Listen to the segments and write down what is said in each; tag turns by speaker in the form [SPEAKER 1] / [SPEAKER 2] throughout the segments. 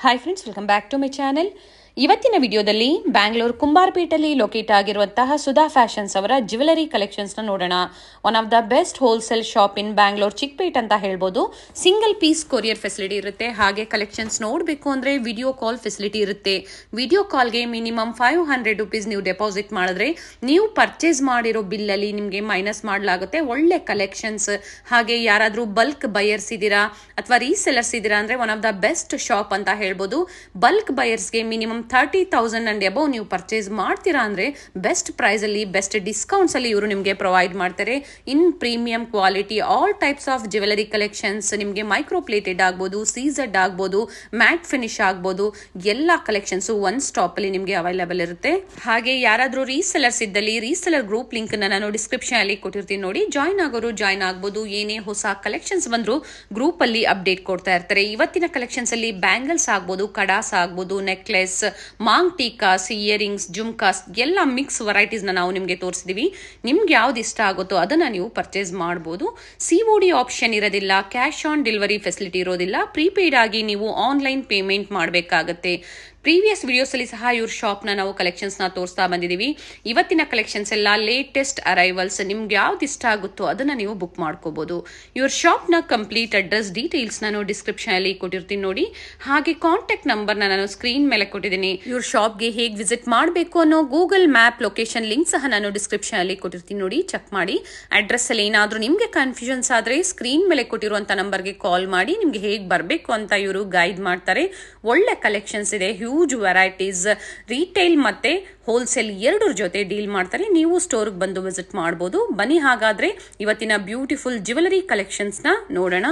[SPEAKER 1] Hi friends welcome back to my channel ಇವತ್ತಿನ ವಿಡಿಯೋದಲ್ಲಿ ಬ್ಯಾಂಗ್ಳೂರ್ ಕುಂಬಾರ್ಪೇಟಲ್ಲಿ ಲೊಕೇಟ್ ಆಗಿರುವಂತಹ ಸುಧಾ ಫ್ಯಾಷನ್ಸ್ ಅವರ ಜ್ಯುವೆಲರಿ ಕಲೆಕ್ಷನ್ಸ್ನ ನೋಡೋಣ one of the best wholesale shop in Bangalore Chickpet ಅಂತ ಹೇಳ್ಬೋದು ಸಿಂಗಲ್ ಪೀಸ್ ಕೊರಿಯರ್ ಫೆಸಿಲಿಟಿ ಇರುತ್ತೆ ಹಾಗೆ ಕಲೆಕ್ಷನ್ಸ್ ನೋಡಬೇಕು ಅಂದರೆ ವಿಡಿಯೋ ಕಾಲ್ ಫೆಸಿಲಿಟಿ ಇರುತ್ತೆ ವಿಡಿಯೋ ಕಾಲ್ಗೆ ಮಿನಿಮಮ್ ಫೈವ್ ಹಂಡ್ರೆಡ್ ರುಪೀಸ್ ನೀವು ಡೆಪಾಸಿಟ್ ಮಾಡಿದ್ರೆ ನೀವು ಪರ್ಚೇಸ್ ಮಾಡಿರೋ ಬಿಲ್ಲಲ್ಲಿ ನಿಮಗೆ ಮೈನಸ್ ಮಾಡಲಾಗುತ್ತೆ ಒಳ್ಳೆ ಕಲೆಕ್ಷನ್ಸ್ ಹಾಗೆ ಯಾರಾದರೂ ಬಲ್ಕ್ ಬಯರ್ಸ್ ಇದ್ದೀರಾ ಅಥವಾ ರೀಸೆಲರ್ಸ್ ಇದ್ದೀರಾ ಅಂದರೆ one of the best shop ಅಂತ ಹೇಳ್ಬೋದು ಬಲ್ಕ್ ಬಯರ್ಸ್ಗೆ minimum thirty thousand and above ನೀವು ಪರ್ಚೇಸ್ ಮಾಡ್ತೀರಾ ಅಂದರೆ ಬೆಸ್ಟ್ ಪ್ರೈಸಲ್ಲಿ ಬೆಸ್ಟ್ ಡಿಸ್ಕೌಂಟ್ಸಲ್ಲಿ ಇವರು ನಿಮಗೆ ಪ್ರೊವೈಡ್ ಮಾಡ್ತಾರೆ in premium quality all types of jewellery collections ನಿಮಗೆ ಮೈಕ್ರೋ ಪ್ಲೇಟೆಡ್ ಆಗ್ಬೋದು ಸೀಸಡ್ ಆಗ್ಬೋದು ಮ್ಯಾಟ್ ಫಿನಿಶ್ ಆಗ್ಬೋದು ಎಲ್ಲ ಕಲೆಕ್ಷನ್ಸು ಒನ್ ಸ್ಟಾಪಲ್ಲಿ ನಿಮಗೆ ಅವೈಲೇಬಲ್ ಇರುತ್ತೆ ಹಾಗೆ ಯಾರಾದರೂ ರೀಸೆಲರ್ಸ್ ಇದ್ದಲ್ಲಿ ರೀಸೆಲರ್ ಗ್ರೂಪ್ ಲಿಂಕ್ ನಾನು ಡಿಸ್ಕ್ರಿಪ್ಷನ್ ಅಲ್ಲಿ ಕೊಟ್ಟಿರ್ತೀನಿ ನೋಡಿ ಜಾಯ್ನ್ ಆಗೋರು ಜಾಯ್ನ್ ಆಗ್ಬೋದು ಏನೇ ಹೊಸ ಕಲೆಕ್ಷನ್ಸ್ ಬಂದ್ರು ಗ್ರೂಪ್ ಅಲ್ಲಿ ಅಪ್ಡೇಟ್ ಕೊಡ್ತಾ ಇರ್ತಾರೆ ಇವತ್ತಿನ ಕಲೆಕ್ಷನ್ಸ್ ಅಲ್ಲಿ ಬ್ಯಾಂಗಲ್ಸ್ ಆಗ್ಬೋದು ಕಡಾಸ್ ಆಗ್ಬೋದು ನೆಕ್ಲೆಸ್ ಮಾಂಗ್ ಟೀಕಾಸ್ ಇಯರಿಂಗ್ಸ್ ಜುಮ್ಕಾಸ್ ಎಲ್ಲ ಮಿಕ್ಸ್ ವೆರೈಟೀಸ್ ನಾವು ನಿಮಗೆ ತೋರಿಸಿದೀವಿ ನಿಮ್ಗೆ ಯಾವ್ದು ಇಷ್ಟ ಆಗುತ್ತೋ ಅದನ್ನ ನೀವು ಪರ್ಚೇಸ್ ಮಾಡಬಹುದು ಸಿಒಡಿ ಆಪ್ಷನ್ ಇರೋದಿಲ್ಲ ಕ್ಯಾಶ್ ಆನ್ ಡೆಲಿವರಿ ಫೆಸಿಲಿಟಿ ಇರೋದಿಲ್ಲ ಪ್ರೀಪೇಯ್ಡ್ ಆಗಿ ನೀವು ಆನ್ಲೈನ್ ಪೇಮೆಂಟ್ ಮಾಡಬೇಕಾಗತ್ತೆ ಪ್ರೀವಿಯಸ್ ವಿಡಿಯೋಸ್ ಅಲ್ಲಿ ಸಹ ಇವ್ರ ಶಾಪ್ ನ ನಾವು ಕಲೆಕ್ಷನ್ಸ್ ನ ತೋರಿಸ್ತಾ ಬಂದಿದೀವಿ ಇವತ್ತಿನ ಕಲೆಕ್ಷನ್ಸ್ ಎಲ್ಲ ಲೇಟೆಸ್ಟ್ ಅರೈವಲ್ಸ್ ನಿಮ್ಗೆ ಯಾವ್ದು ಇಷ್ಟ ಆಗುತ್ತೋ ಅದನ್ನ ನೀವು ಬುಕ್ ಮಾಡ್ಕೋಬಹುದು ಇವ್ರ ಶಾಪ್ ನ ಕಂಪ್ಲೀಟ್ ಅಡ್ರೆಸ್ ಡೀಟೇಲ್ಸ್ ನಾನು ಡಿಸ್ಕ್ರಿಪ್ಷನ್ ಅಲ್ಲಿ ಕೊಟ್ಟಿರ್ತೀನಿ ನೋಡಿ ಹಾಗೆ ಕಾಂಟ್ಯಾಕ್ಟ್ ನಂಬರ್ ನಾನು ಸ್ಕ್ರೀನ್ ಮೇಲೆ ಕೊಟ್ಟಿದ್ದೀನಿ ಇವ್ರ ಶಾಪ್ಗೆ ಹೇಗೆ ವಿಸಿಟ್ ಮಾಡಬೇಕು ಅನ್ನೋ ಗೂಗಲ್ ಮ್ಯಾಪ್ ಲೊಕೇಶನ್ ಲಿಂಕ್ ಸಹ ನಾನು ಡಿಸ್ಕ್ರಿಪ್ಷನ್ ಅಲ್ಲಿ ಕೊಟ್ಟಿರ್ತೀನಿ ನೋಡಿ ಚೆಕ್ ಮಾಡಿ ಅಡ್ರೆಸ್ ಅಲ್ಲಿ ಏನಾದ್ರೂ ನಿಮ್ಗೆ ಕನ್ಫ್ಯೂಷನ್ಸ್ ಆದ್ರೆ ಸ್ಕ್ರೀನ್ ಮೇಲೆ ಕೊಟ್ಟಿರುವಂತ ನಂಬರ್ಗೆ ಕಾಲ್ ಮಾಡಿ ನಿಮ್ಗೆ ಹೇಗೆ ಬರಬೇಕು ಅಂತ ಇವರು ಗೈಡ್ ಮಾಡ್ತಾರೆ ಒಳ್ಳೆ ಕಲೆಕ್ಷನ್ಸ್ ಇದೆ ಹ್ಯೂಜ್ ವೆರೈಟೀಸ್ ರೀಟೇಲ್ ಮತ್ತೆ ಹೋಲ್ಸೇಲ್ ಎರಡರ ಜೊತೆ ಡೀಲ್ ಮಾಡ್ತಾರೆ ನೀವು ಸ್ಟೋರ್ಗೆ ಬಂದು ವಿಸಿಟ್ ಮಾಡ್ಬೋದು ಬನ್ನಿ ಹಾಗಾದ್ರೆ ಇವತ್ತಿನ ಬ್ಯೂಟಿಫುಲ್ ಜ್ಯುವೆಲರಿ ಕಲೆಕ್ಷನ್ಸ್ ನ ನೋಡೋಣ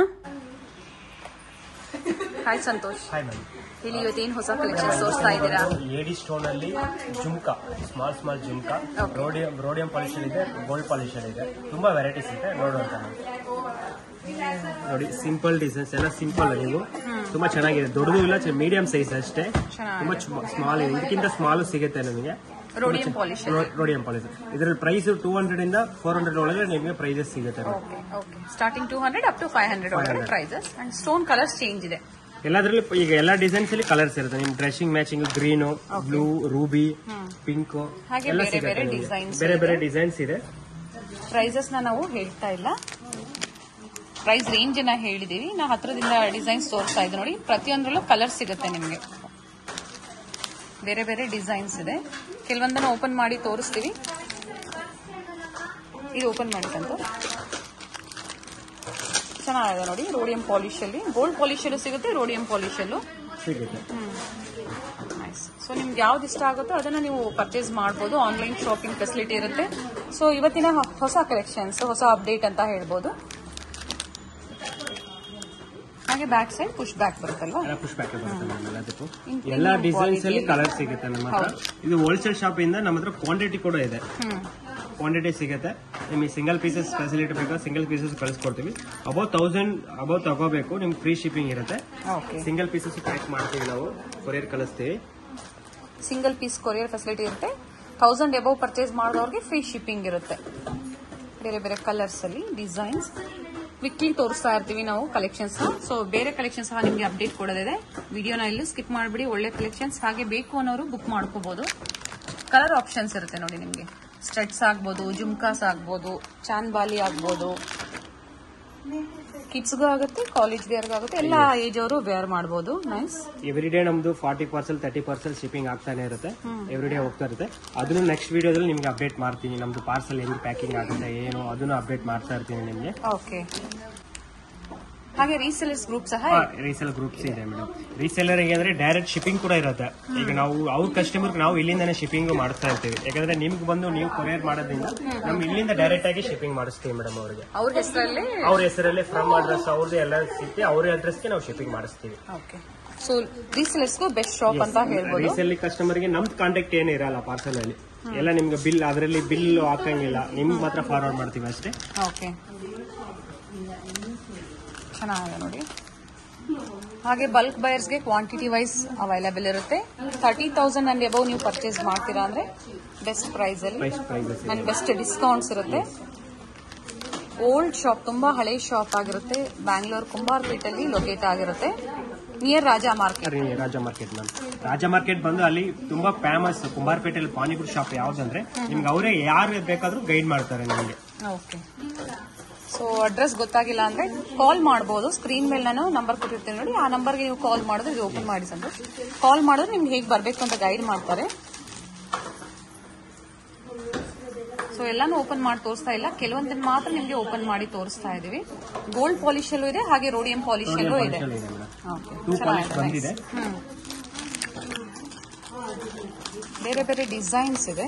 [SPEAKER 1] ಹಾಯ್ ಸಂತೋಷ್
[SPEAKER 2] ಹಾಯ್ ಮ್ಯಾಮ್
[SPEAKER 1] ಇಲ್ಲಿ ಇವತ್ತೇನು ಹೊಸ ಕಲೆಕ್ಷನ್ಸ್ ತೋರಿಸ್ತಾ ಇದ್ದೀರಾ
[SPEAKER 2] ಏಡಿ ಸ್ಟೋನ್ ಅಲ್ಲಿ jhumka small small jhumka rhodium rhodium polish ಇದೆ ಗೋಲ್ಡ್ ಪಾಲಿಶ್ ಇದೆ ತುಂಬಾ ವೆರೈಟೀಸ್ ಇದೆ ನೋಡುವಂತ ನೋಡಿ ಸಿಂಪಲ್ ಡಿಸೈನ್ಸ್ ಎಲ್ಲ ಸಿಂಪಲ್ ನೀವು ತುಂಬಾ ಚೆನ್ನಾಗಿದೆ ದೊಡ್ಡದು ಇಲ್ಲ ಮೀಡಿಯಂ ಸೈಜ್ ಅಷ್ಟೇ ತುಂಬಾ ಸ್ಮಾಲ್ ಇದೆ ಇದಕ್ಕಿಂತ ಸ್ಮಾಲ್ ಸಿಗುತ್ತೆ ನಿಮಗೆ
[SPEAKER 1] ರೋಡಿಯಂ ಪಾಲಿಶ್
[SPEAKER 2] ರೋಡಿಯಂ ಪಾಲಿಶ್ ಇದರಲ್ಲಿ ಪ್ರೈಸ್ ಟೂ ಹಂಡ್ರೆಡ್ ಇಂದ ಫೋರ್ ಹಂಡ್ರೆಡ್ ಒಳಗೆ ನಿಮಗೆ ಪ್ರೈಸಸ್ ಸಿಗುತ್ತೆ
[SPEAKER 1] okay okay starting two hundred up to five hundred ಒಳಗಡೆ prices and stone colours change ಇದೆ
[SPEAKER 2] ಎಲ್ಲದ್ರಲ್ಲಿ ಈಗ ಎಲ್ಲ ಡಿಸೈನ್ಸ್ ಅಲ್ಲಿ ಕಲರ್ಸ್ ಇರುತ್ತೆ ನಿಮ್ dressing matching green blue ruby pink
[SPEAKER 1] ಹಾಗೆ
[SPEAKER 2] ಎಲ್ಲ
[SPEAKER 1] ಬೇರೆ ಬೇರೆ
[SPEAKER 2] ಸಿಗುತ್ತೆ ನಿಮ್ಗೆ.
[SPEAKER 1] designs
[SPEAKER 2] ಬೇರೆ ಬೇರೆ ಡಿಸೈನ್ಸ್ ಇದೆ
[SPEAKER 1] ಪ್ರೈಸಸ್ ನ ನಾವು ಹೇಳ್ತಾ ಇಲ್ಲ ಪ್ರೈಸ್ ರೇಂಜ್ ನ ಹೇಳಿದೀವಿ ನಾವು ಹತ್ರದಿಂದ ಡಿಸೈನ್ಸ್ ತೋರಿಸ್ತಾ ಇದ್ದೀವಿ ನೋಡಿ ಪ್ರತಿಯೊಂದರಲ್ಲೂ ಕಲರ್ ಸಿಗುತ್ತೆ ನಿಮಗೆ ಬೇರೆ ಬೇರೆ ಡಿಸೈನ್ಸ್ ಇದೆ ಕೆಲವೊಂದನ್ನ ಓಪನ್ ಮಾಡಿ ತೋರಿಸ್ತೀವಿ ಇದು ಓಪನ್ ಮಾಡಿದಂತ ಚೆನ್ನಾಗಿದೆ ನೋಡಿ ರೋಡಿಯಂ ಪಾಲಿಶ್ ಅಲ್ಲಿ ಗೋಲ್ಡ್ ಪಾಲಿಶ್ ಅಲ್ಲೂ ಸಿಗುತ್ತೆ ರೋಡಿಯಂ ಪಾಲಿಶ್ ಅಲ್ಲೂ
[SPEAKER 2] ಸಿಗುತ್ತೆ
[SPEAKER 1] ನೈಸ್ ಸೊ ನಿಮ್ಗೆ ಯಾವ್ದು ಇಷ್ಟ ಆಗುತ್ತೋ ಅದನ್ನ ನೀವು ಪರ್ಚೇಸ್ ಮಾಡ್ಬೋದು ಆನ್ಲೈನ್ ಶಾಪಿಂಗ್ ಫೆಸಿಲಿಟಿ ಇರುತ್ತೆ ಸೊ ಇವತ್ತಿನ ಹೊ- ಹೊಸ ಕಲೆಕ್ಷನ್ಸ್ ಹೊಸ ಅಪ್ಡೇಟ್ ಅಂತ ಹೇಳ್ಬೋದು ಹಾಗೆ ಬ್ಯಾಕ್ ಸೈಡ್ ಪುಷ್ ಬ್ಯಾಕ್ ಬರುತ್ತಲ್ವಾ
[SPEAKER 2] ಎಲ್ಲ ಪುಷ್ ಬ್ಯಾಕ್ ಬರುತ್ತೆ ಮ್ಯಾಮ್ ಎಲ್ಲದಕ್ಕೂ
[SPEAKER 1] In
[SPEAKER 2] ಎಲ್ಲ
[SPEAKER 1] premium
[SPEAKER 2] ಡಿಸೈನ್ಸ್ ಅಲ್ಲಿ
[SPEAKER 1] quality
[SPEAKER 2] ಕಲರ್ ಸಿಗುತ್ತೆ ನಮ್ಮ ಹತ್ರ ಇದು ಹೋಲ್ಸೇಲ್ ಶಾಪ್ ಇಂದ ನಮ್ಮ ಹತ್ರ ಕ್ವಾಂಟಿಟಿ ಕೂಡ ಇದೆ
[SPEAKER 1] ಹ್ಮ್
[SPEAKER 2] ಕ್ವಾಂಟಿಟಿ ಸಿಗುತ್ತೆ ನಿಮಗೆ ಸಿಂಗಲ್ ಪೀಸಸ್ ಫೆಸಿಲಿಟಿ ಬೇಕಾದ್ರೆ ಸಿಂಗಲ್ ಪೀಸಸ್ ಕಳಿಸ್ಕೊಡ್ತೀವಿ ಅಬೌವ್ ತೌಸಂಡ್ ಅಬೌವ್ ತಗೋಬೇಕು ನಿಮ್ಗೆ ಫ್ರೀ ಶಿಪ್ಪಿಂಗ್ ಇರುತ್ತೆ
[SPEAKER 1] ಓಕೆ
[SPEAKER 2] ಸಿಂಗಲ್ ಪೀಸಸ್ ಪ್ಯಾಕ್ ಮಾಡ್ತೀವಿ ನಾವು ಕೊರಿಯರ್ ಕಳಿಸ್ತೀವಿ
[SPEAKER 1] ಸಿಂಗಲ್ ಪೀಸ್ ಕೊರಿಯರ್ ಫೆಸಿಲಿಟಿ ಇರುತ್ತೆ ತೌಸಂಡ್ ಎಬವ್ ಪರ್ಚೇಸ್ ಮಾಡಿದವ್ರಿಗೆ ಫ್ರೀ ಶಿಪ್ಪಿಂಗ್ ಇರುತ್ತೆ ಬೇರೆ ಬೇರೆ ಕಲರ್ಸ್ ಅಲ್ಲಿ ಡಿಸೈನ್ಸ್ ವಿಕ್ಲಿ ತೋರಿಸ್ತಾ ಇರ್ತೀವಿ ನಾವು ಕಲೆಕ್ಷನ್ಸ್ ಸೊ ಬೇರೆ ಕಲೆಕ್ಷನ್ಸ್ ಸಹ ನಿಮಗೆ ಅಪ್ಡೇಟ್ ಕೊಡೋದಿದೆ ವಿಡಿಯೋನ ಎಲ್ಲೂ ಸ್ಕಿಪ್ ಮಾಡಿಬಿಡಿ ಒಳ್ಳೆ ಕಲೆಕ್ಷನ್ಸ್ ಹಾಗೆ ಬೇಕು ಅನ್ನೋರು ಬುಕ್ ಮಾಡ್ಕೋಬಹುದು ಕಲರ್ ಆಪ್ಷನ್ಸ್ ಇರುತ್ತೆ ನೋಡಿ ನಿಮಗೆ ಸ್ಟಡ್ಸ್ ಆಗ್ಬೋದು ಜುಮ್ಕಾಸ್ ಆಗ್ಬೋದು ಚಾನ್ಬಾಲಿ ಆಗ್ಬೋದು ಕಿಡ್ಸ್ಗೂ ಆಗುತ್ತೆ ಕಾಲೇಜ್ ವೇರ್ಗೂ ಆಗುತ್ತೆ ಎಲ್ಲ ಏಜ್ ಅವರು ವೇರ್ ಮಾಡ್ಬೋದು ನೈಸ್
[SPEAKER 2] ಎವ್ರಿ ಡೇ ನಮ್ದು forty percent thirty percent shipping ಆಗ್ತಾನೆ ಇರುತ್ತೆ ಎವ್ರಿ ಡೇ ಹೋಗ್ತಾ ಇರುತ್ತೆ ಅದನ್ನು ನೆಕ್ಸ್ಟ್ ವಿಡಿಯೋದಲ್ಲಿ ನಿಮ್ಗೆ ಅಪ್ಡೇಟ್ ಮಾಡ್ತೀನಿ ನಮ್ದು ಪಾರ್ಸಲ್ ಹೆಂಗ್ ಪ್ಯಾಕಿಂಗ್ ಆಗುತ್ತೆ ಏನು ಅದನ್ನು ಅಪ್ಡೇಟ್ ಮಾಡ್ತಾ ಇರ್ತೀನಿ ನಿಮಗೆ
[SPEAKER 1] ಓಕೆ ಹಾಗೆ ರೀಸೆಲರ್ಸ್ ಗ್ರೂಪ್ ಸಹ
[SPEAKER 2] ರೀಸೆಲ್ ಗ್ರೂಪ್ಸ್ ಇದೆ ಮೇಡಮ್ ರೀಸೆಲ್ಲರ್ ಅಂದ್ರೆ ಡೈರೆಕ್ಟ್ ಶಿಪ್ಪಿಂಗ್ ಕೂಡ ಇರುತ್ತೆ ಈಗ ನಾವು ಅವ್ರ ಕಸ್ಟಮರ್ ನಾವು ಇಲ್ಲಿಂದಾನೆ ಶಿಪ್ಪಿಂಗ್ ಮಾಡಿಸ್ತಾ ಇರ್ತೀವಿ ಯಾಕಂದ್ರೆ ನಿಮ್ಗೆ ಬಂದು ನೀವು ಕೊರಿಯರ್ ಮಾಡೋದ್ರಿಂದ ನಮ್ ಇಲ್ಲಿಂದ ಡೈರೆಕ್ಟ್ ಆಗಿ ಶಿಪ್ಪಿಂಗ್ ಮಾಡಿಸ್ತೀವಿ ಮೇಡಮ್ ಅವರಿಗೆ
[SPEAKER 1] ಅವ್ರ ಹೆಸರಲ್ಲಿ
[SPEAKER 2] ಅವ್ರ ಹೆಸರಲ್ಲಿ ಫ್ರಮ್ ಅಡ್ರೆಸ್ ಅವ್ರದ್ದು ಎಲ್ಲ ಸಿಕ್ಕಿ ಅವ್ರ ಅಡ್ರೆಸ್ಗೆ ನಾವು ಶಿಪ್ಪಿಂಗ್ ಮಾಡಿಸ್ತೀವಿ
[SPEAKER 1] ಓಕೆ ಸೊ ರೀಸೆಲರ್ಸ್ಗೂ ಬೆಸ್ಟ್ ಶಾಪ್ ಅಂತ ಹೇಳ್ಬೋದು
[SPEAKER 2] ರೀಸೆಲ್ಲಿ ಕಸ್ಟಮರ್ಗೆ ನಮ್ದು ಕಾಂಟ್ಯಾಕ್ಟ್ ಏನು ಇರಲ್ಲ ಪಾರ್ಸಲ್ ಅಲ್ಲಿ ಎಲ್ಲ ನಿಮ್ಗೆ ಬಿಲ್ ಅದರಲ್ಲಿ ಬಿಲ್ ಹಾಕಂಗಿಲ್ಲ ನಿಮ್ಗೆ ಮಾತ್ರ ಫಾರ್ವರ್ಡ್ ಮಾಡ್ತೀವಿ ಅಷ್ಟೇ
[SPEAKER 1] ಓಕೆ ಚೆನ್ನಾಗಿದೆ ನೋಡಿ ಹಾಗೆ ಬಲ್ಕ್ ಬಯರ್ಸ್ಗೆ ಕ್ವಾಂಟಿಟಿ ವೈಸ್ ಅವೈಲೇಬಲ್ ಇರುತ್ತೆ ತರ್ಟಿ ತೌಸಂಡ್ ಅಂಡ್ ಎಬವ್ ನೀವು ಪರ್ಚೇಸ್ ಮಾಡ್ತೀರಾ ಅಂದ್ರೆ ಬೆಸ್ಟ್ ಪ್ರೈಸ್ ಅಲ್ಲಿ
[SPEAKER 2] price prices
[SPEAKER 1] and best discounts ಇರುತ್ತೆ ಓಲ್ಡ್ ಶಾಪ್ ತುಂಬಾ ಹಳೆ ಶಾಪ್ ಆಗಿರುತ್ತೆ ಬ್ಯಾಂಗ್ಳೂರ್ ಕುಂಬಾರ್ಪೇಟಲ್ಲಿ ಲೊಕೇಟ್ ಆಗಿರುತ್ತೆ ನಿಯರ್ ರಾಜಾ ಮಾರ್ಕೆಟ್
[SPEAKER 2] ರೀ Raja market ma'am Raja market ಬಂದು ಅಲ್ಲಿ ತುಂಬಾ ಫೇಮಸ್ ಕುಂಬಾರಪೇಟೆಯಲ್ಲಿ ಪಾನಿಪುರಿ ಶಾಪ್ ಯಾವ್ದಂದ್ರೆ ನಿಮ್ಗೆ ಅವರೇ ಯಾರು ಬೇಕಾದ್ರೂ ಗೈಡ್ ಮಾಡ್ತಾರೆ ನಿಮಗೆ
[SPEAKER 1] ಓಕೆ ಸೊ ಅಡ್ರೆಸ್ ಗೊತ್ತಾಗಿಲ್ಲ ಅಂದ್ರೆ ಕಾಲ್ ಮಾಡಬಹುದು ಸ್ಕ್ರೀನ್ ಮೇಲೆ ನಾನು ನಂಬರ್ ಕೊಟ್ಟಿರ್ತೀನಿ ನೋಡಿ ಆ ನಂಬರ್ಗೆ ನೀವು ಕಾಲ್ ಮಾಡಿದ್ರೆ ಇದು ಓಪನ್ ಮಾಡಿ ಸಂತೋಷ್ ಕಾಲ್ ಮಾಡಿದ್ರೆ ನಿಮ್ಗೆ ಹೇಗೆ ಬರಬೇಕು ಅಂತ ಗೈಡ್ ಮಾಡ್ತಾರೆ ಸೊ ಎಲ್ಲಾನು ಓಪನ್ ಮಾಡಿ ತೋರಿಸ್ತಾ ಇಲ್ಲ ಕೆಲವೊಂದನ್ನ ಮಾತ್ರ ನಿಮ್ಗೆ ಓಪನ್ ಮಾಡಿ ತೋರಿಸ್ತಾ ಇದೀವಿ ಗೋಲ್ಡ್ ಪಾಲಿಶ್ ಅಲ್ಲೂ ಇದೆ ಹಾಗೆ ರೋಡಿಯಂ ಪಾಲಿಶ್ ಅಲ್ಲೂ ಇದೆ
[SPEAKER 2] ಇದೆ ಮೇಡಮ್
[SPEAKER 1] Okay.
[SPEAKER 2] ಟೂ ಪಾಲಿಶ್
[SPEAKER 1] ಚೆನ್ನಾಗಿದೆ,
[SPEAKER 2] ಬಂದಿದೆ
[SPEAKER 1] nice. ಹ್ಮ್. ಬೇರೆ ಬೇರೆ ಡಿಸೈನ್ಸ್ ಇದೆ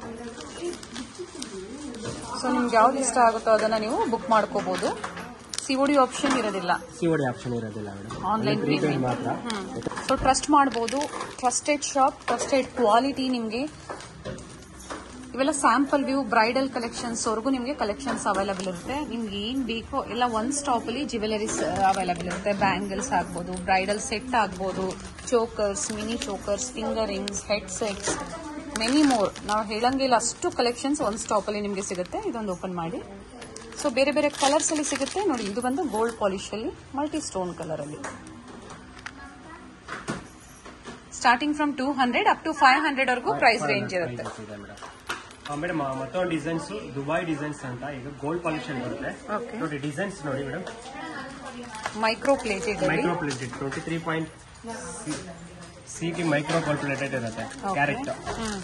[SPEAKER 1] ಸೊ ನಿಮ್ಗೆ ಯಾವ್ದು ಇಷ್ಟ ಆಗುತ್ತೋ ಅದನ್ನ ನೀವು ಬುಕ್ ಮಾಡ್ಕೋಬಹುದು ಸಿಒಡಿ ಆಪ್ಷನ್ ಇರೋದಿಲ್ಲ
[SPEAKER 2] ಸಿಒಡಿ ಆಪ್ಷನ್ ಇರೋದಿಲ್ಲ ಮೇಡಮ್
[SPEAKER 1] ಆನ್ಲೈನ್
[SPEAKER 2] ಪ್ರೀಪೇಡ್ ಮಾತ್ರ
[SPEAKER 1] ಸೊ ಟ್ರಸ್ಟ್ ಮಾಡಬಹುದು ಟ್ರಸ್ಟೆಡ್ ಶಾಪ್ ಟ್ರಸ್ಟೆಡ್ ಕ್ವಾಲಿಟಿ ನಿಮಗೆ ಇವೆಲ್ಲ ಸ್ಯಾಂಪಲ್ ವ್ಯೂ ಬ್ರೈಡಲ್ ಕಲೆಕ್ಷನ್ಸ್ ವರೆಗೂ ನಿಮಗೆ ಕಲೆಕ್ಷನ್ಸ್ ಅವೈಲಬಲ್ ಇರುತ್ತೆ ನಿಮ್ಗೆ ಏನ್ ಬೇಕೋ ಎಲ್ಲ ಒನ್ ಸ್ಟಾಪ್ ಅಲ್ಲಿ ಜ್ಯುವೆಲರೀಸ್ ಅವೈಲಬಲ್ ಇರುತ್ತೆ ಬ್ಯಾಂಗಲ್ಸ್ ಆಗ್ಬೋದು ಬ್ರೈಡಲ್ ಸೆಟ್ ಆಗ್ಬೋದು chokers mini chokers finger rings head sets many more ನಾವು ಹೇಳಂಗಿಲ್ಲ ಅಷ್ಟು ಕಲೆಕ್ಷನ್ಸ್ ಒನ್ ಸ್ಟಾಪ್ ಅಲ್ಲಿ ನಿಮಗೆ ಸಿಗುತ್ತೆ ಇದೊಂದು ಓಪನ್ ಮಾಡಿ ಸೊ ಬೇರೆ ಬೇರೆ ಕಲರ್ಸ್ ಅಲ್ಲಿ ಸಿಗುತ್ತೆ ನೋಡಿ ಇದು ಬಂದು ಗೋಲ್ಡ್ ಪಾಲಿಶ್ ಅಲ್ಲಿ ಮಲ್ಟಿ ಸ್ಟೋನ್ ಕಲರ್ ಅಲ್ಲಿ starting from two hundred up to five hundred ವರೆಗೂ ಪ್ರೈಸ್ ರೇಂಜ್ ಇರುತ್ತೆ
[SPEAKER 2] Prices ಇದೆ ಮೇಡಮ್ ಮೇಡಮ್ ಮತ್ತೊಂದು ಡಿಸೈನ್ಸ್ ದುಬೈ ಡಿಸೈನ್ಸ್ ಅಂತ ಈಗ ಗೋಲ್ಡ್ ಪಾಲಿಶ್ ಬರುತ್ತೆ
[SPEAKER 1] ಓಕೆ
[SPEAKER 2] ನೋಡಿ ಡಿಸೈನ್ಸ್ ನೋಡಿ ಮೇಡಮ್
[SPEAKER 1] ಮೈಕ್ರೋ ಪ್ಲೇಟೆಡ್ ಅಲ್ಲಿ
[SPEAKER 2] micro plated twenty three point C T micro gold plated ಇರುತ್ತೆ ಕ್ಯಾರೆಟ್
[SPEAKER 1] ಹ್ಮ್.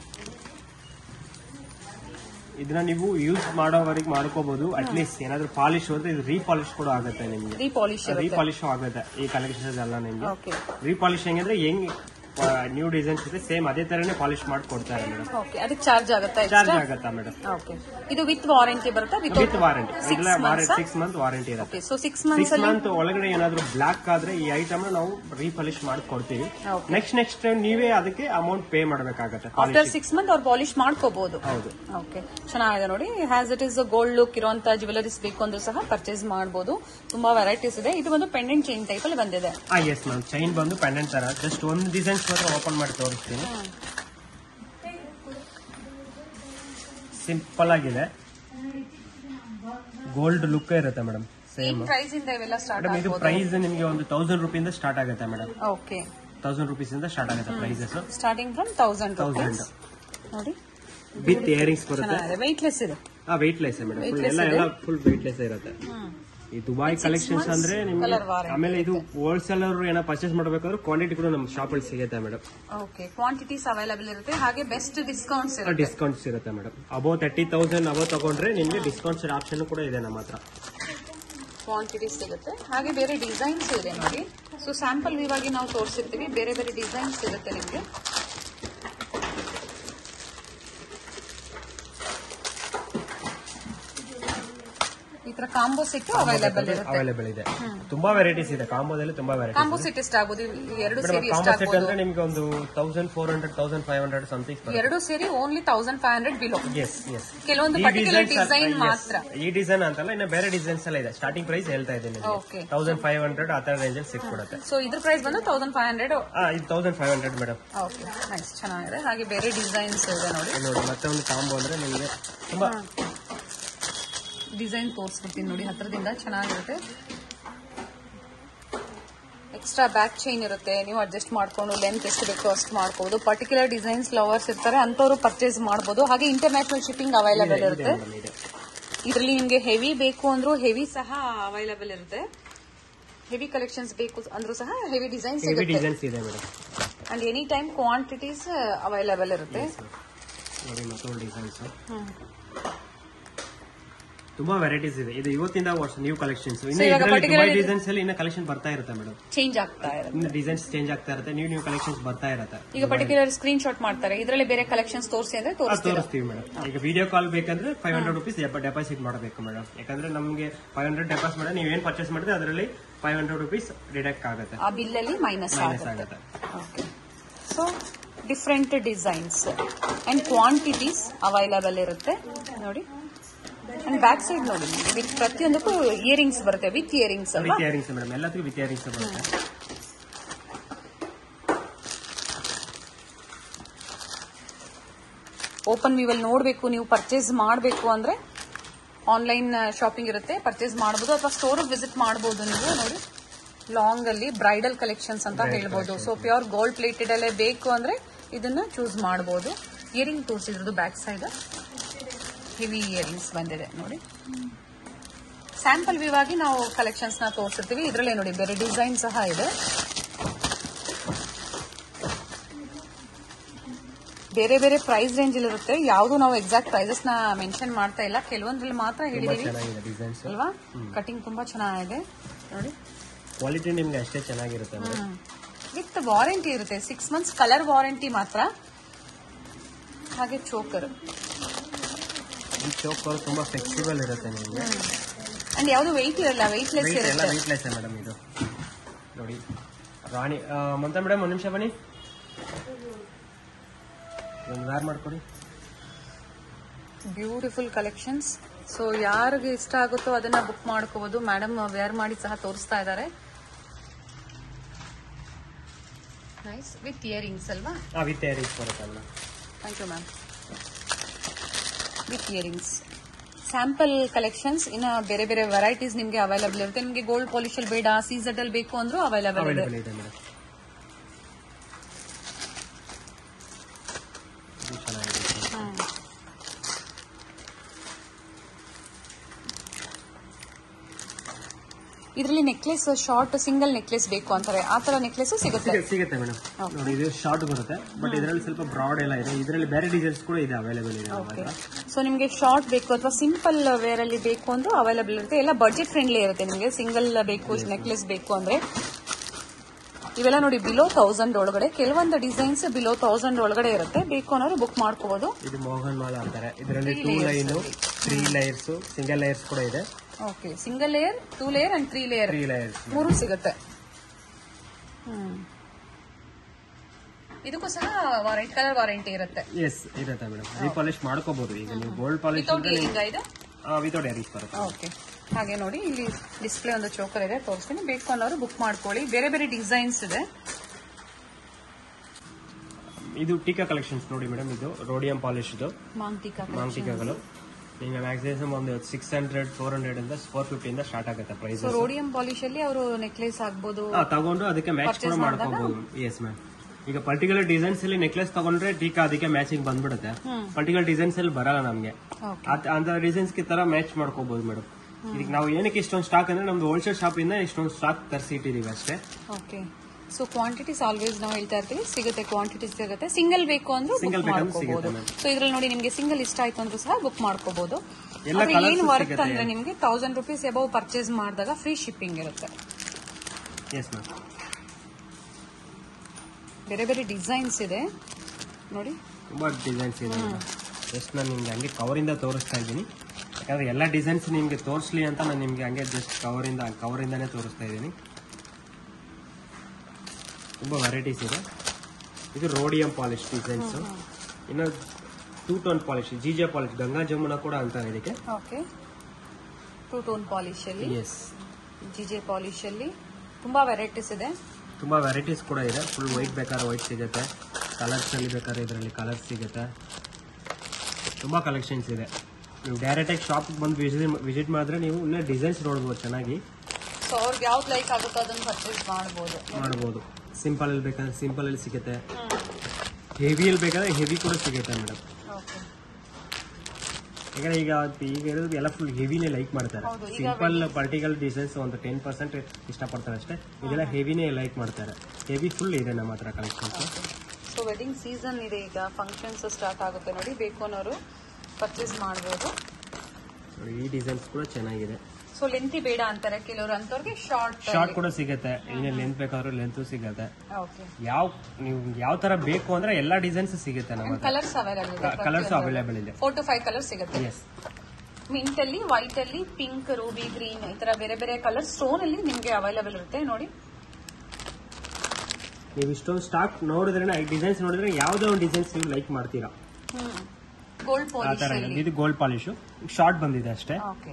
[SPEAKER 2] ಇದನ್ನ ನೀವು ಯೂಸ್ ಮಾಡೋವರೆಗೆ ಮಾಡ್ಕೋಬಹುದು ಅಟ್ಲೀಸ್ಟ್ ಏನಾದ್ರು ಪಾಲಿಶ್ ಹೋದ್ರೆ ಇದು ರೀಪಾಲಿಶ್ ಕೂಡ ಆಗುತ್ತೆ ನಿಮ್ಗೆ
[SPEAKER 1] ರೀಪಾಲಿಶ್ ಇರುತ್ತೆ
[SPEAKER 2] ರೀಪಾಲಿಶ್ ಆಗುತ್ತೆ ಈ ಕಲೆಕ್ಷನ್ಸ್ ಎಲ್ಲ ನಿಮ್ಗೆ
[SPEAKER 1] ಓಕೆ
[SPEAKER 2] ರೀಪಾಲಿಶ್ ಹೆಂಗಂದ್ರೆ ಹೆಂಗ್ ನ್ಯೂ ಡಿಸೈನ್ಸ್ ಇದೆ ಸೇಮ್ ಅದೇ ತರನೇ ಪಾಲಿಶ್ ಮಾಡಿ ಕೊಡ್ತಾರೆ ಮೇಡಮ್
[SPEAKER 1] ಓಕೆ ಅದಕ್ಕೆ ಚಾರ್ಜ್ ಆಗುತ್ತಾ
[SPEAKER 2] ಚಾರ್ಜ್
[SPEAKER 1] ಎಕ್ಸ್ಟ್ರಾ
[SPEAKER 2] ಆಗುತ್ತಾ ಮೇಡಮ್
[SPEAKER 1] ಓಕೆ ಇದು ವಿತ್ ವಾರಂಟಿ ಬರುತ್ತಾ
[SPEAKER 2] ವಿತ್
[SPEAKER 1] ವಿತ್
[SPEAKER 2] ವಾರಂಟಿ ಇಲ್ಲ
[SPEAKER 1] ಮಂತ್ಸ್
[SPEAKER 2] ಸಿಕ್ಸ್ ಮಂತ್ ವಾರಂಟಿ ಇರುತ್ತೆ
[SPEAKER 1] okay so six months
[SPEAKER 2] six
[SPEAKER 1] ಅಲ್ಲಿ
[SPEAKER 2] ಮಂತ್ ಒಳಗಡೆ ಏನಾದ್ರು ಬ್ಲಾಕ್ ಆದ್ರೆ ಈ ಐಟಮ್ ನಾವು ರೀಪಾಲಿಶ್ ಮಾಡಿ ಕೊಡ್ತೀವಿ
[SPEAKER 1] Okay.
[SPEAKER 2] ನೆಕ್ಸ್ಟ್ ನೆಕ್ಸ್ಟ್ ನೀವೇ ಅದಕ್ಕೆ ಅಮೌಂಟ್ ಪೇ ಮಾಡಬೇಕಾಗತ್ತೆ
[SPEAKER 1] ಆಫ್ಟರ್ ಸಿಕ್ಸ್ ಮಂತ್ ಅವ್ರು ಪಾಲಿಶ್ ಮಾಡ್ಕೋಬಹುದು
[SPEAKER 2] ಹೌದು
[SPEAKER 1] ಓಕೆ ಚೆನ್ನಾಗಿದೆ ನೋಡಿ has it is gold look ಇರುವಂತ ಜ್ಯುವೆಲರೀಸ್ ಬೇಕು ಅಂದ್ರೂ ಸಹ ಪರ್ಚೇಸ್ ಮಾಡಬಹುದು ತುಂಬಾ ವೆರೈಟೀಸ್ ಇದೆ ಇದು ಒಂದು ಪೆಂಡೆಂಟ್ ಚೈನ್ ಟೈಪ್ ಅಲ್ಲಿ ಬಂದಿದೆ
[SPEAKER 2] ಆ ಎಸ್ ಮ್ಯಾಮ್ ಚೈನ್ ಬಂದು ಪೆಂಡೆಂಟ್ ತರ ಜಸ್ಟ್ ಒಂದು ಡಿಸೈನ್ಸ್ ಮಾತ್ರ ಓಪನ್ ಮಾಡಿ ತೋರಿಸ್ತೀನಿ ಸಿಂಪಲ್ ಆಗಿದೆ ಗೋಲ್ಡ್ ಲುಕ್ ಇರುತ್ತೆ ಮೇಡಮ್ ಸೇಮ್
[SPEAKER 1] ಪ್ರೈಸ್ ಇಂದ ಇವೆಲ್ಲ ಸ್ಟಾರ್ಟ್
[SPEAKER 2] ಮೇಡಮ್ ಇದು
[SPEAKER 1] ಆಗ್ಬೋದು
[SPEAKER 2] ಪ್ರೈಸ್ ನಿಮಗೆ ಒಂದು ತೌಸಂಡ್ ರುಪಿಯಿಂದ ಸ್ಟಾರ್ಟ್ ಆಗುತ್ತೆ ಮೇಡಮ್
[SPEAKER 1] ಓಕೆ
[SPEAKER 2] ತೌಸಂಡ್ ರುಪೀಸ್ ಇಂದ ಸ್ಟಾರ್ಟ್ ಆಗುತ್ತೆ prices
[SPEAKER 1] starting from thousand
[SPEAKER 2] thousand
[SPEAKER 1] rupees ನೋಡಿ
[SPEAKER 2] ವಿತ್ ಇಯರಿಂಗ್ಸ್ ಬರುತ್ತೆ
[SPEAKER 1] ಚೆನ್ನಾಗಿದೆ ವೆಯ್ಟ್ಲೆಸ್ ಇದೆ
[SPEAKER 2] ಆ weightless madam full
[SPEAKER 1] Weightless
[SPEAKER 2] ಎಲ್ಲ
[SPEAKER 1] ಇದೆ.
[SPEAKER 2] ಎಲ್ಲ ಫುಲ್ ವೆಯ್ಟ್ ಲೆಸ್ ಇರುತ್ತೆ ಈ ದುಬೈ ಕಲೆಕ್ಷನ್ಸ್ ಅಂದ್ರೆ ನಿಮ್ಗೆ
[SPEAKER 1] colour warranty
[SPEAKER 2] ಆಮೇಲೆ ಇದು ಹೋಲ್ಸೇಲರ್ ಏನೋ ಪರ್ಚೇಸ್ ಮಾಡಬೇಕಾದ್ರೆ ಕ್ವಾಂಟಿಟಿ ಕೂಡ ನಮ್ಮ ಶಾಪ್ ಅಲ್ಲಿ ಸಿಗುತ್ತೆ ಮೇಡಮ್
[SPEAKER 1] ಓಕೆ ಕ್ವಾಂಟಿಟೀಸ್ ಅವೈಲಬಲ್ ಇರುತ್ತೆ ಹಾಗೆ ಬೆಸ್ಟ್ ಡಿಸ್ಕೌಂಟ್ಸ್ ಇರುತ್ತೆ
[SPEAKER 2] ಡಿಸ್ಕೌಂಟ್ಸ್ ಇರುತ್ತೆ madam above thirty thousand above ತಗೊಂಡ್ರೆ ನಿಮ್ಗೆ ಡಿಸ್ಕೌಂಟ್ಸ್ ಆಪ್ಷನ್ ಕೂಡ ಇದೆ ನಮ್ಮ ಹತ್ರ
[SPEAKER 1] ಕ್ವಾಂಟಿಟೀಸ್ ಸಿಗುತ್ತೆ ಹಾಗೆ ಬೇರೆ ಡಿಸೈನ್ಸ್ ಇದೆ ನೋಡಿ ಸೊ ಸ್ಯಾಂಪಲ್ ಇವಾಗಿ ನಾವು ತೋರಿಸಿರ್ತೀವಿ ಬೇರೆ ಬೇರೆ ಡಿಸೈನ್ಸ್ ಇರುತ್ತೆ ನಿಮಗೆ ಈ ತರ ಕಾಂಬೋ ಸೆಟ್ ಅವೈಲಬಲ್ ಇರುತ್ತೆ
[SPEAKER 2] ಅವೈಲೇಬಲ್ ಇದೆ ತುಂಬಾ ವೆರೈಟೀಸ್ ಇದೆ ಕಾಂಬೋದಲ್ಲಿ ತುಂಬಾ ವೆರೈಟೀಸ್
[SPEAKER 1] ಕಾಂಬೋ ಸೆಟ್ ಎಷ್ಟು ಆಗ್ಬೋದು ಇವು ಎರಡು
[SPEAKER 2] ಮೇಡಮ್
[SPEAKER 1] ಸೇರಿ ಎಷ್ಟು
[SPEAKER 2] ಕಾಂಬೋ ಸೆಟ್
[SPEAKER 1] ಆಗ್ಬೋದು
[SPEAKER 2] ಅಂದ್ರೆ ನಿಮ್ಗೆ ಒಂದು thousand four hundred thousand five hundred something
[SPEAKER 1] ಎರಡು ಸೇರಿ only thousand five hundred below
[SPEAKER 2] yes yes
[SPEAKER 1] ಕೆಲವೊಂದು ಪರ್ಟಿಕ್ಯುಲರ್ ಡಿಸೈನ್ ಮಾತ್ರ
[SPEAKER 2] ಈ ಡಿಸೈನ್ ಅಂತಲ್ಲ ಇನ್ನು ಬೇರೆ ಡಿಸೈನ್ಸ್ ಎಲ್ಲ ಇದೆ ಸ್ಟಾರ್ಟಿಂಗ್ ಪ್ರೈಸ್ ಹೇಳ್ತಾ ಇದ್ದೀನಿ
[SPEAKER 1] ಓಕೆ
[SPEAKER 2] ತೌಸಂಡ್ ಫೈವ್ ಹಂಡ್ರೆಡ್ ಆ ತರ ರೇಂಜ್ ಅಲ್ಲಿ ಸಿಕ್ಬಿಡುತ್ತೆ
[SPEAKER 1] ಸೊ ಇದ್ರ ಪ್ರೈಸ್ ಬಂದು ತೌಸಂಡ್ ಫೈವ್ ಹಂಡ್ರೆಡ್
[SPEAKER 2] ಆ ಇದು thousand five hundred madam
[SPEAKER 1] okay nice ಚೆನ್ನಾಗಿದೆ ಹಾಗೆ ಬೇರೆ ಡಿಸೈನ್ಸ್ ಇದೆ ನೋಡಿ
[SPEAKER 2] ನೋಡಿ ಮತ್ತೆ ಒಂದು ಕಾಂಬೋ ಅಂದ್ರೆ ನಿಮಗೆ ತುಂಬಾ
[SPEAKER 1] ಡಿಸೈನ್ ತೋರಿಸ್ಬಿಡ್ತೀನಿ ನೋಡಿ ಹತ್ರದಿಂದ ಚೆನ್ನಾಗಿರುತ್ತೆ ಎಕ್ಸ್ಟ್ರಾ ಬ್ಯಾಕ್ ಚೈನ್ ಇರುತ್ತೆ ನೀವು ಅಡ್ಜಸ್ಟ್ ಮಾಡ್ಕೊಂಡು ಲೆಂತ್ ಎಷ್ಟು ಬೇಕೋ ಅಷ್ಟು ಮಾಡ್ಕೋಬಹುದು ಪರ್ಟಿಕ್ಯುಲರ್ ಡಿಸೈನ್ಸ್ ಲವರ್ಸ್ ಇರ್ತಾರೆ ಅಂತವರು ಪರ್ಚೇಸ್ ಮಾಡಬಹುದು ಹಾಗೆ ಇಂಟರ್ನ್ಯಾಷನಲ್ ಶಿಪ್ಪಿಂಗ್ ಅವೈಲಬಲ್ ಇರುತ್ತೆ
[SPEAKER 2] ಮೇಡಮ್ ಇದೆ
[SPEAKER 1] ಇದರಲ್ಲಿ ನಿಮಗೆ ಹೆವಿ ಬೇಕು ಅಂದ್ರೂ ಹೆವಿ ಸಹ ಅವೈಲಬಲ್ ಇರುತ್ತೆ ಹೆವಿ ಕಲೆಕ್ಷನ್ಸ್ ಬೇಕು ಅಂದ್ರೂ ಸಹ ಹೆವಿ ಡಿಸೈನ್ಸ್
[SPEAKER 2] ಹೆವಿ
[SPEAKER 1] ಸಿಗುತ್ತೆ
[SPEAKER 2] ಡಿಸೈನ್ಸ್ ಇದೆ madam
[SPEAKER 1] and any time quantities available ಇರುತ್ತೆ
[SPEAKER 2] ನೋಡಿ ಮತ್ತೊಂದು ಡಿಸೈನ್ಸ್
[SPEAKER 1] ಹ್ಮ್.
[SPEAKER 2] ತುಂಬಾ ವೆರೈಟೀಸ್ ಇದೆ ಇದು ಇವತ್ತಿಂದ ನ್ಯೂ ಕಲೆಕ್ಷನ್ಸ್ ಇನ್ನು
[SPEAKER 1] So, ಇವಾಗ
[SPEAKER 2] ಇದರಲ್ಲಿ ದುಬೈ
[SPEAKER 1] particularly-
[SPEAKER 2] ಡಿಸೈನ್ಸ್ ಅಲ್ಲಿ ಇನ್ನ ಕಲೆಕ್ಷನ್ ಬರ್ತಾ ಇರುತ್ತೆ ಮೇಡಮ್
[SPEAKER 1] ಚೇಂಜ್ ಆಗ್ತಾ ಇರುತ್ತೆ
[SPEAKER 2] ಇನ್ನು ಡಿಸೈನ್ಸ್ ಚೇಂಜ್ ಆಗ್ತಾ ಇರುತ್ತೆ ನ್ಯೂ ನ್ಯೂ ಕಲೆಕ್ಷನ್ಸ್ ಬರ್ತಾ ಇರುತ್ತೆ
[SPEAKER 1] ಈಗ ಪರ್ಟಿಕ್ಯುಲರ್ ಸ್ಕ್ರೀನ್ ಶಾಟ್ ಮಾಡ್ತಾರೆ ಇದರಲ್ಲಿ ಬೇರೆ ಕಲೆಕ್ಷನ್ಸ್ ತೋರಿಸಿ ಅಂದ್ರೆ
[SPEAKER 2] ಅದು
[SPEAKER 1] ತೋರಿಸ್ತೀರಾ
[SPEAKER 2] ತೋರಿಸ್ತೀವಿ ಮೇಡಮ್ ಈಗ ವಿಡಿಯೋ ಕಾಲ್ ಬೇಕಂದ್ರೆ ಫೈವ್ ಹಂಡ್ರೆಡ್ ರುಪೀಸ್ ಡೆಪಾಸಿಟ್ ಮಾಡಬೇಕು ಮೇಡಮ್ ಯಾಕಂದ್ರೆ ನಮಗೆ ಫೈವ್ ಹಂಡ್ರೆಡ್ ಡೆಪಾಸಿಟ್ ಮಾಡಿದ್ರೆ ನೀವು ಏನ್ ಪರ್ಚೇಸ್ ಮಾಡಿದ್ರೆ ಅದರಲ್ಲಿ ಫೈವ್ ಹಂಡ್ರೆಡ್ ರುಪೀಸ್ ಡಿಡಕ್ಟ್ ಆಗುತ್ತೆ
[SPEAKER 1] ಆ ಬಿಲ್ ಅಲ್ಲಿ ಮೈನಸ್
[SPEAKER 2] ಮೈನಸ್
[SPEAKER 1] ಆಗುತ್ತೆ
[SPEAKER 2] ಆಗುತ್ತೆ
[SPEAKER 1] okay so different designs and quantities available ಇರುತ್ತೆ ನೋಡಿ ಅಂಡ್ ಬ್ಯಾಕ್ ಸೈಡ್ ನೋಡಿ ವಿತ್ ಪ್ರತಿಯೊಂದಕ್ಕೂ ಇಯರಿಂಗ್ಸ್ ಬರುತ್ತೆ ವಿತ್ ಇಯರಿಂಗ್ಸ್ ಅಲ್ವಾ
[SPEAKER 2] ವಿತ್ ಇಯರಿಂಗ್ಸ್ ಮೇಡಮ್ ಎಲ್ಲದಕ್ಕೂ ವಿತ್ ಇಯರಿಂಗ್ಸ್ ಬರುತ್ತೆ
[SPEAKER 1] ಓಪನ್ ವ್ಯೂವಲ್ಲಿ ನೋಡಬೇಕು ನೀವು ಪರ್ಚೇಸ್ ಮಾಡಬೇಕು ಅಂದ್ರೆ ಆನ್ಲೈನ್ ಶಾಪಿಂಗ್ ಇರುತ್ತೆ ಪರ್ಚೇಸ್ ಮಾಡಬಹುದು ಅಥವಾ ಸ್ಟೋರ್ ವಿಸಿಟ್ ಮಾಡಬಹುದು ನೀವು ನೋಡಿ ಲಾಂಗ್ ಅಲ್ಲಿ ಬ್ರೈಡಲ್ ಕಲೆಕ್ಷನ್ಸ್ ಅಂತ ಹೇಳ್ಬೋದು ಸೊ ಪ್ಯೂರ್ ಗೋಲ್ಡ್ ಪ್ಲೇಟೆಡ್ ಅಲ್ಲೇ ಬೇಕು ಅಂದ್ರೆ ಇದನ್ನ ಚೂಸ್ ಮಾಡಬಹುದು ಇಯರಿಂಗ್ ತೋರಿಸಿದ್ರದ್ದು ಬ್ಯಾಕ್ ಸೈಡ್ ಹೆವಿ ಇಯರಿಂಗ್ಸ್ ಬಂದಿದೆ ನೋಡಿ ಸ್ಯಾಂಪಲ್ ವ್ಯೂ ಆಗಿ ನಾವು ಕಲೆಕ್ಷನ್ಸ್ ನ ತೋರಿಸಿರ್ತೀವಿ ಇದರಲ್ಲೇ ನೋಡಿ ಬೇರೆ ಡಿಸೈನ್ ಸಹ ಇದೆ ಬೇರೆ ಬೇರೆ ಪ್ರೈಸ್ ರೇಂಜ್ ಇರುತ್ತೆ ಯಾವುದು ನಾವು ಎಕ್ಸಾಕ್ಟ್ ಪ್ರೈಸಸ್ ನ ಮೆನ್ಷನ್ ಮಾಡ್ತಾ ಇಲ್ಲ ಕೆಲವೊಂದ್ರಲ್ಲಿ ಮಾತ್ರ
[SPEAKER 2] ತುಂಬಾ
[SPEAKER 1] ಹೇಳಿದೀವಿ
[SPEAKER 2] ಚೆನ್ನಾಗಿದೆ ಡಿಸೈನ್ಸ್
[SPEAKER 1] ಅಲ್ವಾ ಕಟಿಂಗ್ ತುಂಬಾ ಚೆನ್ನಾಗಿದೆ ನೋಡಿ
[SPEAKER 2] ಕ್ವಾಲಿಟಿ ನಿಮ್ಗೆ ಅಷ್ಟೇ ಚೆನ್ನಾಗಿರುತ್ತೆ ಮೇಡಮ್
[SPEAKER 1] ವಿತ್ ವಾರಂಟಿ ಇರುತ್ತೆ ಸಿಕ್ಸ್ ಮಂತ್ಸ್ ಕಲರ್ ವಾರಂಟಿ ಮಾತ್ರ ಹಾಗೆ ಚೋಕರ್
[SPEAKER 2] ಈ ಚೌಕ್ ತುಂಬಾ ಫ್ಲೆಕ್ಸಿಬಲ್ ಇರುತ್ತೆ ನಿಮ್ಗೆ
[SPEAKER 1] ಅಂಡ್ ಯಾವುದು ವೆಯ್ಟ್ ಇರಲ್ಲ ವೆಯ್ಟ್ಲೆಸ್
[SPEAKER 2] ವೆಯ್ಟ್ ಎಲ್ಲ
[SPEAKER 1] ಇರುತ್ತೆ
[SPEAKER 2] ವೆಯ್ಟ್ಲೆಸ್ ಮೇಡಮ್ ಇದು ನೋಡಿ ರಾಣಿ ಆ, ಮಮತಾ ಮೇಡಮ್ ಒಂದು ನಿಮಿಷ ಬನ್ನಿ ಒಂದು ವೇರ್ ಮಾಡ್ಕೊಡಿ
[SPEAKER 1] ಬ್ಯೂಟಿಫುಲ್ ಕಲೆಕ್ಷನ್ಸ್ ಸೊ ಯಾರಿಗೆ ಇಷ್ಟ ಆಗುತ್ತೋ ಅದನ್ನ ಬುಕ್ ಮಾಡ್ಕೋಬಹುದು ಮೇಡಮ್ ವೇರ್ ಮಾಡಿ ಸಹ ತೋರಿಸ್ತಾ ಇದ್ದಾರೆ ನೈಸ್ ವಿತ್ ಇಯರಿಂಗ್ಸ್ ಅಲ್ವಾ
[SPEAKER 2] ಹಾಂ ವಿತ್ ಏರೀಸ್ ಬರುತ್ತೆ madam
[SPEAKER 1] thank you ma'am with earrings sample collections ಇನ್ನ ಬೇರೆ ಬೇರೆ ವೆರೈಟೀಸ್ ನಿಮ್ಗೆ ಅವೈಲಬಲ್ ಇರುತ್ತೆ ನಿಮ್ಗೆ ಗೋಲ್ಡ್ ಪಾಲಿಶ್ ಅಲ್ಲಿ ಬೇಡ ಸೀಸೆಡ್ ಅಲ್ಲಿ ಬೇಕು ಅಂದ್ರೂ ಅವೈಲಬಲ್ ಇದೆ
[SPEAKER 2] ಅವೈಲೇಬಲ್ ಇದೆ ಮೇಡಮ್ ಇದು ಚೆನ್ನಾಗಿದೆ
[SPEAKER 1] ಇದರಲ್ಲಿ ನೆಕ್ಲೆಸ್ ಶಾರ್ಟ್ ಸಿಂಗಲ್ ನೆಕ್ಲೆಸ್ ಬೇಕು ಅಂತಾರೆ ಆ ತರ ನೆಕ್ಲೆಸ್ ಸಿಗುತ್ತೆ
[SPEAKER 2] ಸಿಗುತ್ತೆ- ಸಿಗುತ್ತೆ ಮೇಡಮ್ ನೋಡಿ ಇದು ಶಾರ್ಟ್ ಬರುತ್ತೆ ಬಟ್ ಇದರಲ್ಲಿ ಸ್ವಲ್ಪ ಬ್ರಾಡ್ ಎಲ್ಲ ಇದೆ ಇದರಲ್ಲಿ ಬೇರೆ ಡಿಸೈನ್ಸ್ ಕೂಡ ಇದೆ ಅವೈಲೇಬಲ್ ಇದೆ ನಮ್ಮ ಹತ್ರ
[SPEAKER 1] ಸೊ ನಿಮಗೆ ಶಾರ್ಟ್ ಬೇಕು ಅಥವಾ ಸಿಂಪಲ್ ವೇರ್ ಅಲ್ಲಿ ಬೇಕು ಅಂದ್ರೂ ಅವೈಲಬಲ್ ಇರುತ್ತೆ ಎಲ್ಲ ಬಜೆಟ್ ಫ್ರೆಂಡ್ಲಿ ಇರುತ್ತೆ ನಿಮಗೆ ಸಿಂಗಲ್ ಬೇಕು ನೆಕ್ಲೆಸ್ ಬೇಕು ಅಂದ್ರೆ ಇವೆಲ್ಲ ನೋಡಿ ಬಿಲೋ ತೌಸಂಡ್ ಒಳಗಡೆ ಕೆಲವೊಂದು ಡಿಸೈನ್ಸ್ ಬಿಲೋ ತೌಸಂಡ್ ಒಳಗಡೆ ಇರುತ್ತೆ ಬೇಕು ಅನ್ನೋರು ಬುಕ್ ಮಾಡ್ಕೋಬಹುದು
[SPEAKER 2] ಇದು ಮೋಹನ್ ಮಾಲ ಅಂತಾರೆ ಇದರಲ್ಲಿ two line three layers single layers ಕೂಡ ಇದೆ
[SPEAKER 1] okay single layer two layer and three layer
[SPEAKER 2] three layers
[SPEAKER 1] ಮೂರು ಸಿಗುತ್ತೆ ಹ್ಮ್ ಇದಕ್ಕೂ ಸಹ ವಾರಂಟಿ ಕಲರ್ ವಾರಂಟಿ ಇರುತ್ತೆ
[SPEAKER 2] ಎಸ್ ಇರುತ್ತೆ ಮೇಡಮ್ ರೀಪಾಲಿಶ್ ಮಾಡ್ಕೋಬಹುದು ಈಗ ನೀವು ಗೋಲ್ಡ್ ಪಾಲಿಶ್
[SPEAKER 1] ವಿತೌಟ್ ಇಯರಿಂಗ್ ಇದು
[SPEAKER 2] ವಿತೌಟ್ ಏರೀಸ್ ಬರುತ್ತೆ
[SPEAKER 1] ಓಕೆ ಹಾಗೆ ನೋಡಿ ಇಲ್ಲಿ ಡಿಸ್ಪ್ಲೇ ಒಂದು ಚೋಕರ್ ಇದೆ ತೋರಿಸ್ತೀನಿ ಬೇಕು ಅನ್ನೋರು ಬುಕ್ ಮಾಡ್ಕೊಳ್ಳಿ ಬೇರೆ ಬೇರೆ ಡಿಸೈನ್ಸ್ ಇದೆ
[SPEAKER 2] ಇದು ಟೀಕಾ ಕಲೆಕ್ಷನ್ಸ್ ನೋಡಿ ಮೇಡಮ್ ಇದು ರೋಡಿಯಂ ಪಾಲಿಶ್ ಇದು
[SPEAKER 1] ಮಾಂಟಿಕಾ
[SPEAKER 2] ಮಾಂಟಿಕಾಗಳು ಈಗ ಮ್ಯಾಕ್ಸಿಮಮ್ ಒಂದು ಸಿಕ್ಸ್ ಹಂಡ್ರೆಡ್ ಫೋರ್ ಹಂಡ್ರೆಡ್ ಇಂದ ಫೋರ್ ಫಿಫ್ಟಿ ಇಂದ ಸ್ಟಾರ್ಟ್ ಆಗುತ್ತೆ ಪ್ರೈಸ್
[SPEAKER 1] ಸೊ ರೋಡಿಯಂ ಪಾಲಿಶ್ ಅಲ್ಲಿ ಅವರು ನೆಕ್ಲೆಸ್ ಆಗ್ಬೋದು
[SPEAKER 2] ತಗೊಂಡು ಅದಕ್ಕೆ ಮ್ಯಾಚ್ ಕೂಡ ಮಾಡ್ಕೋಬಹುದು ಎಸ್ ಮ್ಯಾಮ್ ಈಗ ಪರ್ಟಿಕ್ಯುಲರ್ ಡಿಸೈನ್ಸ್ ಅಲ್ಲಿ ನೆಕ್ಲೆಸ್ ತಗೊಂಡ್ರೆ ಟೀಕಾ ಅದಕ್ಕೆ ಮ್ಯಾಚಿಂಗ್ ಬಂದ್ಬಿಡುತ್ತೆ ಪರ್ಟಿಕ್ಯುಲರ್ ಡಿಸೈನ್ಸ್ ಅಲ್ಲಿ ಬರಲ್ಲ ನಮ್ಗೆ
[SPEAKER 1] ಓಕೆ
[SPEAKER 2] ಅದ್- ಅಂತ ಡಿಸೈನ್ಸ್ ಗೆ ತರ ಮ್ಯಾಚ್ ಮಾಡ್ಕೋಬಹುದು ಮೇಡಮ್ ಈಗ ನಾವು ಏನಕ್ಕೆ ಇಷ್ಟೊಂದು ಸ್ಟಾಕ್ ಅಂದ್ರೆ ನಮ್ದು ಹೋಲ್ಸೇಲ್ ಶಾಪ್ ಇಂದ ಇಷ್ಟೊಂದು ಸ್ಟಾಕ್ ತರಿಸಿ ಇಟ್ಟಿದೀವಿ ಅಷ್ಟೇ
[SPEAKER 1] ಓಕೆ ಸೊ ಕ್ವಾಂಟಿಟೀಸ್ ಆಲ್ವೇಸ್ ನಾವು ಹೇಳ್ತಾ ಇರ್ತೀವಿ ಸಿಗುತ್ತೆ ಕ್ವಾಂಟಿಟೀಸ್ ಸಿಗುತ್ತೆ ಸಿಂಗಲ್ ಬೇಕು ಅಂದ್ರೂ
[SPEAKER 2] Single
[SPEAKER 1] ಬುಕ್
[SPEAKER 2] ಬೇಕಂದ್ರೆ
[SPEAKER 1] ಮಾಡ್ಕೋಬಹುದು
[SPEAKER 2] ಸಿಗುತ್ತೆ
[SPEAKER 1] ಸೊ ಇದ್ರಲ್ಲಿ ನೋಡಿ ನಿಮ್ಗೆ ಸಿಂಗಲ್ ಇಷ್ಟ ಆಯ್ತು ಅಂದ್ರೂ ಸಹ ಬುಕ್ ಮಾಡ್ಕೋಬಹುದು
[SPEAKER 2] ಎಲ್ಲ
[SPEAKER 1] ಆದ್ರೆ
[SPEAKER 2] colours
[SPEAKER 1] ಏನ್ ವರ್ಕ್
[SPEAKER 2] ಸಿಗುತ್ತೆ.
[SPEAKER 1] ಅಂದ್ರೆ ನಿಮ್ಗೆ ತೌಸಂಡ್ ರುಪೀಸ್ ಎಬವ್ ಪರ್ಚೇಸ್ ಮಾಡಿದಾಗ ಫ್ರೀ ಶಿಪ್ಪಿಂಗ್ ಇರುತ್ತೆ
[SPEAKER 2] ಎಸ್ ಮ್ಯಾಮ್
[SPEAKER 1] ಬೇರೆ ಬೇರೆ ಡಿಸೈನ್ಸ್ ಇದೆ ನೋಡಿ
[SPEAKER 2] ತುಂಬಾ ಡಿಸೈನ್ಸ್ ಇದೆ ಜಸ್ಟ್ ನಾನು ನಿಮ್ಗೆ ಹಂಗೆ ಕವರಿಂದ ತೋರಿಸ್ತಾ ಇದ್ದೀನಿ ಯಾಕಂದ್ರೆ ಎಲ್ಲ ಡಿಸೈನ್ಸ್ ನಿಮ್ಗೆ ತೋರಿಸ್ಲಿ ಅಂತ ನಾನು ನಿಮ್ಗೆ ಹಂಗೆ ಜಸ್ಟ್ ಕವರಿಂದ ಕವರಿಂದಾನೇ ತೋರಿಸ್ತಾ ಇದ್ದೀನಿ ತುಂಬಾ ವೆರೈಟೀಸ್ ಇದೆ ಇದು ರೋಡಿಯಂ ಪಾಲಿಶ್ ಡಿಸೈನ್ಸ್ ಇನ್ನು two tone polish GJ polish Ganga Jamuna ಕೂಡ ಅಂತಾರೆ ಇದಕ್ಕೆ
[SPEAKER 1] ಓಕೆ ಟೂ ಟೋನ್ ಪಾಲಿಶ್ ಅಲ್ಲಿ
[SPEAKER 2] ಎಸ್
[SPEAKER 1] ಜಿಜೆ ಪಾಲಿಶ್ ಅಲ್ಲಿ ತುಂಬಾ ವೆರೈಟೀಸ್ ಇದೆ
[SPEAKER 2] ತುಂಬಾ ವೆರೈಟೀಸ್ ಕೂಡ ಇದೆ ಫುಲ್ ವೈಟ್ ಬೇಕಾದ್ರೆ ವೈಟ್ ಸಿಗುತ್ತೆ ಕಲರ್ಸ್ ಅಲ್ಲಿ ಬೇಕಾದ್ರೆ ಇದರಲ್ಲಿ ಕಲರ್ಸ್ ಸಿಗುತ್ತೆ ತುಂಬಾ ಕಲೆಕ್ಷನ್ಸ್ ಇದೆ ನೀವು ಡೈರೆಕ್ಟ್ ಆಗಿ ಶಾಪ್ ಬಂದು ವಿಸಿಟ್ ವಿಸಿಟ್ ಮಾಡಿದ್ರೆ ನೀವು ಇನ್ನೂ ಡಿಸೈನ್ಸ್ ನೋಡ್ಬೋದು ಚೆನ್ನಾಗಿ
[SPEAKER 1] ಸೊ ಅವ್ರಿಗೆ ಯಾವ್ದು ಲೈಕ್ ಆಗುತ್ತೋ ಅದನ್ನ ಪರ್ಚೇಸ್ ಮಾಡಬಹುದು
[SPEAKER 2] ಮಾಡ್ಬೋದು ಸಿಂಪಲ್ ಅಲ್ಲಿ ಬೇಕಾದ್ರೆ ಸಿಂಪಲ್ ಅಲ್ಲಿ ಸಿಗುತ್ತೆ ಹೆವಿಯಲ್ಲಿ ಬೇಕಾದ್ರೆ ಹೆವಿ ಕೂಡ ಸಿಗುತ್ತೆ ಮೇಡಮ್
[SPEAKER 1] ಓಕೆ
[SPEAKER 2] ಯಾಕಂದ್ರೆ ಈಗ ಈಗ ಇರೋದು ಎಲ್ಲ ಫುಲ್ ಹೆವಿನೇ ಲೈಕ್ ಮಾಡ್ತಾರೆ
[SPEAKER 1] ಹೌದು, ಈಗ
[SPEAKER 2] ಸಿಂಪಲ್ ಪರ್ಟಿಕಲ್ ಡಿಸೈನ್ಸ್ ಒಂದು ಟೆನ್ ಪರ್ಸೆಂಟ್ ಇಷ್ಟಪಡ್ತಾರೆ ಅಷ್ಟೇ ಇದೆಲ್ಲ ಹೆವಿನೇ ಲೈಕ್ ಮಾಡ್ತಾರೆ ಹೆವಿ ಫುಲ್ ಇದೆ ನಮ್ಮ ಹತ್ರ ಕಲೆಕ್ಷನ್ಸ್
[SPEAKER 1] ಸೊ ವೆಡ್ಡಿಂಗ್ ಸೀಸನ್ ಇದೆ ಈಗ ಫಂಕ್ಷನ್ಸ್ ಸ್ಟಾರ್ಟ್ ಆಗುತ್ತೆ ನೋಡಿ ಬೇಕು ಅನ್ನೋರು ಪರ್ಚೇಸ್ ಮಾಡಬಹುದು
[SPEAKER 2] ಈ ಡಿಸೈನ್ಸ್ ಕೂಡ ಚೆನ್ನಾಗಿದೆ
[SPEAKER 1] ಸೊ ಲೆಂತಿ ಬೇಡ ಅಂತಾರೆ ಕೆಲವರು ಅಂತವ್ರಿಗೆ ಶಾರ್ಟ್
[SPEAKER 2] ಶಾರ್ಟ್ ಕೂಡ ಸಿಗುತ್ತೆ ಏನೇ ಲೆಂತ್ ಬೇಕಾದ್ರೂ ಲೆಂತ್ ಸಿಗುತ್ತೆ
[SPEAKER 1] ಓಕೆ
[SPEAKER 2] ಯಾವ ನೀವು ಯಾವ ತರ ಬೇಕು ಅಂದ್ರೆ ಎಲ್ಲಾ ಡಿಸೈನ್ಸ್ ಸಿಗುತ್ತೆ ನಮ್ಮ ಹತ್ರ
[SPEAKER 1] ಕಲರ್ಸ್ ಅವೈಲಬಲ್ ಇದೆ
[SPEAKER 2] ಕಲರ್ಸ್ ಅವೈಲೇಬಲ್ ಇದೆ
[SPEAKER 1] ಫೋರ್ ಟು ಫೈವ್ ಕಲರ್ ಸಿಗುತ್ತೆ
[SPEAKER 2] ಎಸ್
[SPEAKER 1] ಮಿಂಟ್ ಅಲ್ಲಿ ವೈಟ್ ಅಲ್ಲಿ ಪಿಂಕ್ ರೂಬಿ ಗ್ರೀನ್ ಈ ತರ ಬೇರೆ ಬೇರೆ ಕಲರ್ ಸ್ಟೋನ್ ಅಲ್ಲಿ ನಿಮ್ಗೆ ಅವೈಲಬಲ್ ಇರುತ್ತೆ ನೋಡಿ
[SPEAKER 2] ನೀವು ಇಷ್ಟೊಂದು ಸ್ಟಾಕ್ ನೋಡಿದ್ರೆ ಈ ಡಿಸೈನ್ಸ್ ನೋಡಿದ್ರೆ ಯಾವ್ದೋ ಒಂದು ಡಿಸೈನ್ಸ್ ನೀವು ಲೈಕ್ ಮಾಡ್ತೀರಾ
[SPEAKER 1] ಗೋಲ್ಡ್
[SPEAKER 2] ಆ
[SPEAKER 1] ಪಾಲಿಶ್
[SPEAKER 2] ತರ ಇದೆ
[SPEAKER 1] ಅಲ್ಲಿ
[SPEAKER 2] ಇದು ಗೋಲ್ಡ್ ಪಾಲಿಶ್ ಶಾರ್ಟ್ ಬಂದಿದೆ ಅಷ್ಟೇ
[SPEAKER 1] ಓಕೆ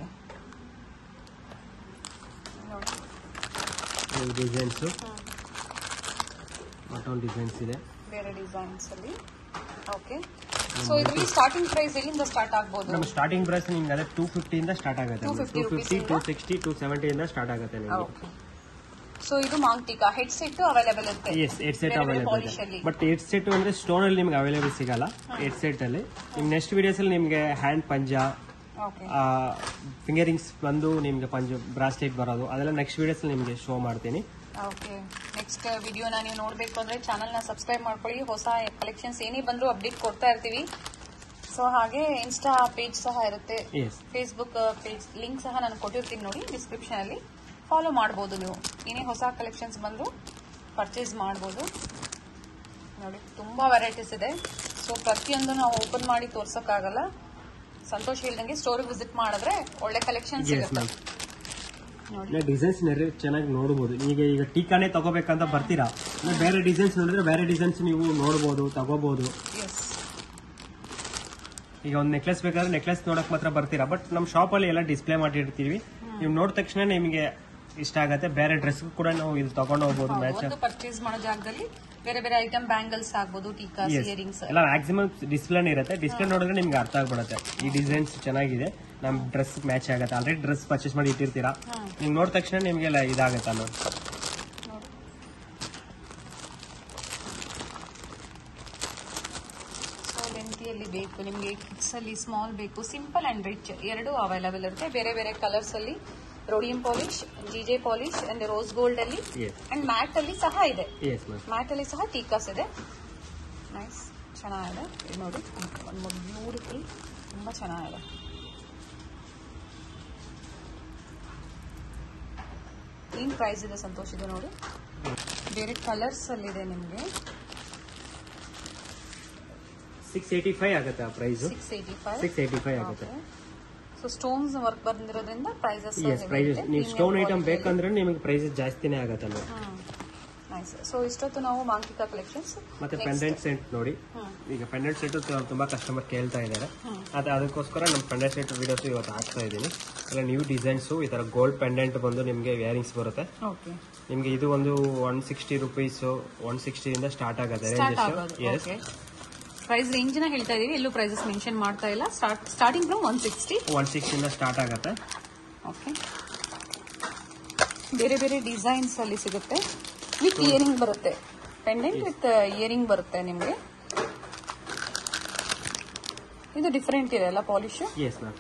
[SPEAKER 2] ಈ ಡಿಸೈನ್ಸ್ ಮತ್ತೊಂದು ಡಿಸೈನ್ಸ್ ಇದೆ
[SPEAKER 1] ಬೇರೆ ಡಿಸೈನ್ಸ್ ಅಲ್ಲಿ ಓಕೆ ಸೊ ಇದರಲ್ಲಿ ಸ್ಟಾರ್ಟಿಂಗ್ ಪ್ರೈಸ್ ಎಲ್ಲಿಂದ ಸ್ಟಾರ್ಟ್ ಆಗ್ಬೋದು
[SPEAKER 2] ನಮ್ಮ ಸ್ಟಾರ್ಟಿಂಗ್ ಪ್ರೈಸ್ ನಿಮ್ಗೆ ಅದೇ ಟೂ ಫಿಫ್ಟಿಯಿಂದ ಸ್ಟಾರ್ಟ್ ಆಗುತ್ತೆ
[SPEAKER 1] 250
[SPEAKER 2] two fifty two sixty two seventy ಇಂದ ಸ್ಟಾರ್ಟ್ ಆಗುತ್ತೆ ನಿಮಗೆ
[SPEAKER 1] ಓಕೆ ಸೊ ಇದು ಮಾಂಗ್ಟಿಕಾ ಹೆಡ್ ಸೆಟ್ ಅವೈಲೇಬಲ್ ಇರುತ್ತೆ
[SPEAKER 2] ಎಸ್ ಏಟ್ ಸೆಟ್
[SPEAKER 1] ಬೇರೆ ಬೇರೆ
[SPEAKER 2] ಅವೈಲೇಬಲ್
[SPEAKER 1] polish
[SPEAKER 2] ಇದೆ
[SPEAKER 1] ಅಲ್ಲಿ.
[SPEAKER 2] ಬಟ್ ಏಟ್ ಸೆಟ್ ಅಂದ್ರೆ ಸ್ಟೋನ್ ಅಲ್ಲಿ ನಿಮ್ಗೆ ಅವೈಲೇಬಲ್ ಸಿಗಲ್ಲ ಏಟ್ ಸೆಟ್ ಅಲ್ಲಿ ನಿಮ್ಗೆ ನೆಕ್ಸ್ಟ್ ವಿಡಿಯೋಸ್ ಅಲ್ಲಿ ನಿಮ್ಗೆ ಹ್ಯಾಂಡ್ ಪಂಜಾ
[SPEAKER 1] ಓಕೆ
[SPEAKER 2] ಫಿಂಗರಿಂಗ್ಸ್ ಬಂದು ನಿಮ್ಗೆ ಪಂಜ ಬ್ರಾಸ್ಲೆಟ್ ಬರೋದು ಅದೆಲ್ಲ ನೆಕ್ಸ್ಟ್ ವಿಡಿಯೋಸ್ ನಿಮ್ಗೆ ಶೋ ಮಾಡ್ತೀನಿ
[SPEAKER 1] ಓಕೆ ನೆಕ್ಸ್ಟ್ ವಿಡಿಯೋನ ನೀವು ನೋಡಬೇಕು ಅಂದ್ರೆ ಚಾನಲ್ನ ಸಬ್ಸ್ಕ್ರೈಬ್ ಮಾಡ್ಕೊಳ್ಳಿ ಹೊಸ ಕಲೆಕ್ಷನ್ಸ್ ಏನೇ ಬಂದರೂ ಅಪ್ಡೇಟ್ ಕೊಡ್ತಾ ಇರ್ತೀವಿ ಸೊ ಹಾಗೆ ಇನ್ಸ್ಟಾ ಪೇಜ್ ಸಹ ಇರುತ್ತೆ
[SPEAKER 2] ಎಸ್
[SPEAKER 1] ಫೇಸ್ಬುಕ್ ಪೇಜ್ ಲಿಂಕ್ ಸಹ ನಾನು ಕೊಟ್ಟಿರ್ತೀನಿ ನೋಡಿ ಡಿಸ್ಕ್ರಿಪ್ಷನ್ ಅಲ್ಲಿ ಫಾಲೋ ಮಾಡ್ಬೋದು ನೀವು ಏನೇ ಹೊಸ ಕಲೆಕ್ಷನ್ಸ್ ಬಂದರೂ ಪರ್ಚೇಸ್ ಮಾಡ್ಬೋದು ನೋಡಿ ತುಂಬಾ ವೆರೈಟೀಸ್ ಇದೆ ಸೊ ಪ್ರತಿಯೊಂದು ನಾವು ಓಪನ್ ಮಾಡಿ ತೋರ್ಸೋಕ್ಕಾಗಲ್ಲ ಸಂತೋಷ್ ಹೇಳ್ದಂಗೆ ಸ್ಟೋರಿಗೆ ವಿಸಿಟ್ ಮಾಡಿದ್ರೆ ಒಳ್ಳೆ ಕಲೆಕ್ಷನ್ಸ್
[SPEAKER 2] ಎಸ್
[SPEAKER 1] ಸಿಗುತ್ತೆ
[SPEAKER 2] ಮ್ಯಾಮ್
[SPEAKER 1] ನೋಡಿ
[SPEAKER 2] ಡಿಸೈನ್ಸ್ ಚೆನ್ನಾಗಿ ನೋಡ್ಬೋದು ಈಗ ಈಗ ಟೀಕಾನೇ ತಗೋಬೇಕಂತ ಬರ್ತೀರಾ ಅಂದ್ರೆ ಬೇರೆ ಡಿಸೈನ್ಸ್ ನೋಡಿದ್ರೆ ಬೇರೆ ಡಿಸೈನ್ಸ್ ನೀವು ನೋಡ್ಬೋದು ತಗೋಬಹುದು
[SPEAKER 1] ಎಸ್
[SPEAKER 2] ಈಗ ಒಂದು ನೆಕ್ಲೆಸ್ ಬೇಕಾದ್ರೆ ನೆಕ್ಲೆಸ್ ನೋಡಕ್ ಮಾತ್ರ ಬರ್ತೀರಾ ಬಟ್ ನಮ್ಮ ಶಾಪ್ ಅಲ್ಲಿ ಎಲ್ಲ ಡಿಸ್ಪ್ಲೇ ಮಾಡಿರ್ತೀವಿ ನೀವು ನೋಡಿದ ತಕ್ಷಣ ನಿಮಗೆ ಇಷ್ಟ ಆಗತ್ತೆ ಬೇರೆ ಡ್ರೆಸ್ ಕೂಡ ನಾವು ಇದು ತಗೊಂಡು ಹೋಗ್ಬೋದು ಮ್ಯಾಚ್
[SPEAKER 1] ಒಂದು ಪರ್ಚೇಸ್ ಮಾಡೋ ಜಾಗದಲ್ಲಿ ಬೇರೆ ಬೇರೆ ಐಟಮ್ ಬ್ಯಾಂಗಲ್ಸ್ ಆಗ್ಬೋದು ಟೀಕಾಸ್ ಇಯರಿಂಗ್ಸ್
[SPEAKER 2] ಎಲ್ಲ ಮ್ಯಾಕ್ಸಿಮಮ್ ಡಿಸ್ಪ್ಲೇನೇ ಇರುತ್ತೆ ಡಿಸ್ಪ್ಲೇ ನೋಡಿದ್ರೆ ನಿಮ್ಗೆ ಅರ್ಥ ಆಗ್ಬಿಡುತ್ತೆ ಈ ಡಿಸೈನ್ಸ್ ಚೆನ್ನಾಗಿದೆ ನಮ್ ಡ್ರೆಸ್ ಮ್ಯಾಚ್ ಆಗುತ್ತೆ ಆಲ್ರೆಡಿ ಡ್ರೆಸ್ ಪರ್ಚೇಸ್ ಮಾಡಿ ಇಟ್ಟಿರ್ತೀರಾ ನೀವು ನೋಡಿದ ತಕ್ಷಣ ನಿಮ್ಗೆಲ್ಲ ಇದಾಗತ್ತೆ ಅನ್ನೋದು
[SPEAKER 1] ಸೊ ಲೆಂತಿಯಲ್ಲಿ ಬೇಕು ನಿಮಗೆ ಕಿಡ್ಸ್ ಅಲ್ಲಿ ಸ್ಮಾಲ್ ಬೇಕು ಸಿಂಪಲ್ ಅಂಡ್ ರಿಚ್ ಎರಡು ಅವೈಲೇಬಲ್ ಇರುತ್ತೆ ಬೇರೆ ಬೇರೆ ಕಲರ್ಸ್ ಅಲ್ಲಿ rhodium polish GJ polish and rose gold ಅಲ್ಲಿ
[SPEAKER 2] ಎಸ್
[SPEAKER 1] ಅಂಡ್ ಮ್ಯಾಟ್ ಅಲ್ಲಿ ಸಹ ಇದೆ
[SPEAKER 2] ಎಸ್ ಮ್ಯಾಮ್
[SPEAKER 1] ಮ್ಯಾಟ್ ಅಲ್ಲಿ ಸಹ ಟೀಕಾಸ್ ಇದೆ ನೈಸ್ ಚೆನ್ನಾಗಿದೆ ಇದು ನೋಡಿ ಒಂದು ಬ್ಯೂಟಿಫುಲ್ ತುಂಬಾ ಚೆನ್ನಾಗಿದೆ ಏನ್ ಪ್ರೈಸ್ ಇದೆ ಸಂತೋಷ್ ಇದೆ ನೋಡಿ ಬೇರೆ ಕಲರ್ಸ್ ಅಲ್ಲಿ ಇದೆ ನಿಮಗೆ
[SPEAKER 2] ಸಿಕ್ಸ್ ಏಯ್ಟಿ ಫೈವ್ ಆಗುತ್ತೆ ಆ price
[SPEAKER 1] six eighty five
[SPEAKER 2] six eighty five ಆಗುತ್ತೆ
[SPEAKER 1] ಸೊ ಸ್ಟೋನ್ಸ್ ವರ್ಕ್ ಬಂದಿರೋದ್ರಿಂದ ಪ್ರೈಸಸ್
[SPEAKER 2] ಎಸ್ ಪ್ರೈಸಸ್ ನೀವು ಸ್ಟೋನ್ ಐಟಮ್ ಬೇಕಂದ್ರೆ ನಿಮಗೆ ಪ್ರೈಸಸ್ ಜಾಸ್ತಿನೇ ಆಗುತ್ತೆ ಮ್ಯಾಮ್
[SPEAKER 1] ನೈಸ್ ಸೊ ಇಷ್ಟೊತ್ತು ನಾವು ಮಾಂಕಿಕಾ ಕಲೆಕ್ಷನ್ಸ್
[SPEAKER 2] ಮತ್ತೆ ಪೆಂಡೆಂಟ್ ಸೆಟ್ ನೋಡಿ
[SPEAKER 1] ಹ್ಮ್.
[SPEAKER 2] ಈಗ ಪೆಂಡೆಂಟ್ ಸೆಟ್ ತುಂಬಾ ಕಸ್ಟಮರ್ ಕೇಳ್ತಾ ಇದ್ದಾರೆ ಅದು ಅದಕ್ಕೋಸ್ಕರ ನಮ್ಮ ಪೆಂಡೆಂಟ್ ಸೆಟ್ ವಿಡಿಯೋಸ್ ಇವತ್ತು ಹಾಕ್ತಾ ಇದ್ದೀನಿ ಎಲ್ಲ ನ್ಯೂ ಡಿಸೈನ್ಸು ಈ ತರ ಗೋಲ್ಡ್ ಪೆಂಡೆಂಟ್ ಬಂದು ನಿಮಗೆ ವ್ಯಾರಿಂಗ್ಸ್ ಬರುತ್ತೆ
[SPEAKER 1] ಓಕೆ
[SPEAKER 2] ನಿಮಗೆ ಇದು ಒಂದು ಒನ್ ಸಿಕ್ಸ್ಟಿ ರುಪೀಸ್ ಒನ್ ಸಿಕ್ಸ್ಟಿಯಿಂದ ಸ್ಟಾರ್ಟ್ ಆಗುತ್ತೆ
[SPEAKER 1] ಸ್ಟಾರ್ಟ್
[SPEAKER 2] ರೇಂಜಸ್
[SPEAKER 1] ಆಗೋದು
[SPEAKER 2] ಎಸ್
[SPEAKER 1] ಓಕೆ ಪ್ರೈಸ್ ರೇಂಜ್ ನ ಹೇಳ್ತಾ ಇದೀವಿ ಎಲ್ಲೂ ಪ್ರೈಸಸ್ ಮೆನ್ಷನ್ ಮಾಡ್ತಾ ಇಲ್ಲ start starting from one sixty
[SPEAKER 2] one ಸಿಕ್ಸ್ಟಿಯಿಂದ ಸ್ಟಾರ್ಟ್ ಆಗುತ್ತೆ
[SPEAKER 1] ಓಕೆ ಬೇರೆ ಬೇರೆ ಡಿಸೈನ್ಸ್ ಅಲ್ಲಿ ಸಿಗುತ್ತೆ ವಿತ್ ಇಯರಿಂಗ್ ಬರುತ್ತೆ ಪೆಂಡೆಂಟ್ ವಿತ್ ಇಯರಿಂಗ್ ಬರುತ್ತೆ ನಿಮಗೆ ಇದು ಡಿಫರೆಂಟ್ ಇದೆ ಅಲ್ಲ polish
[SPEAKER 2] yes ma'am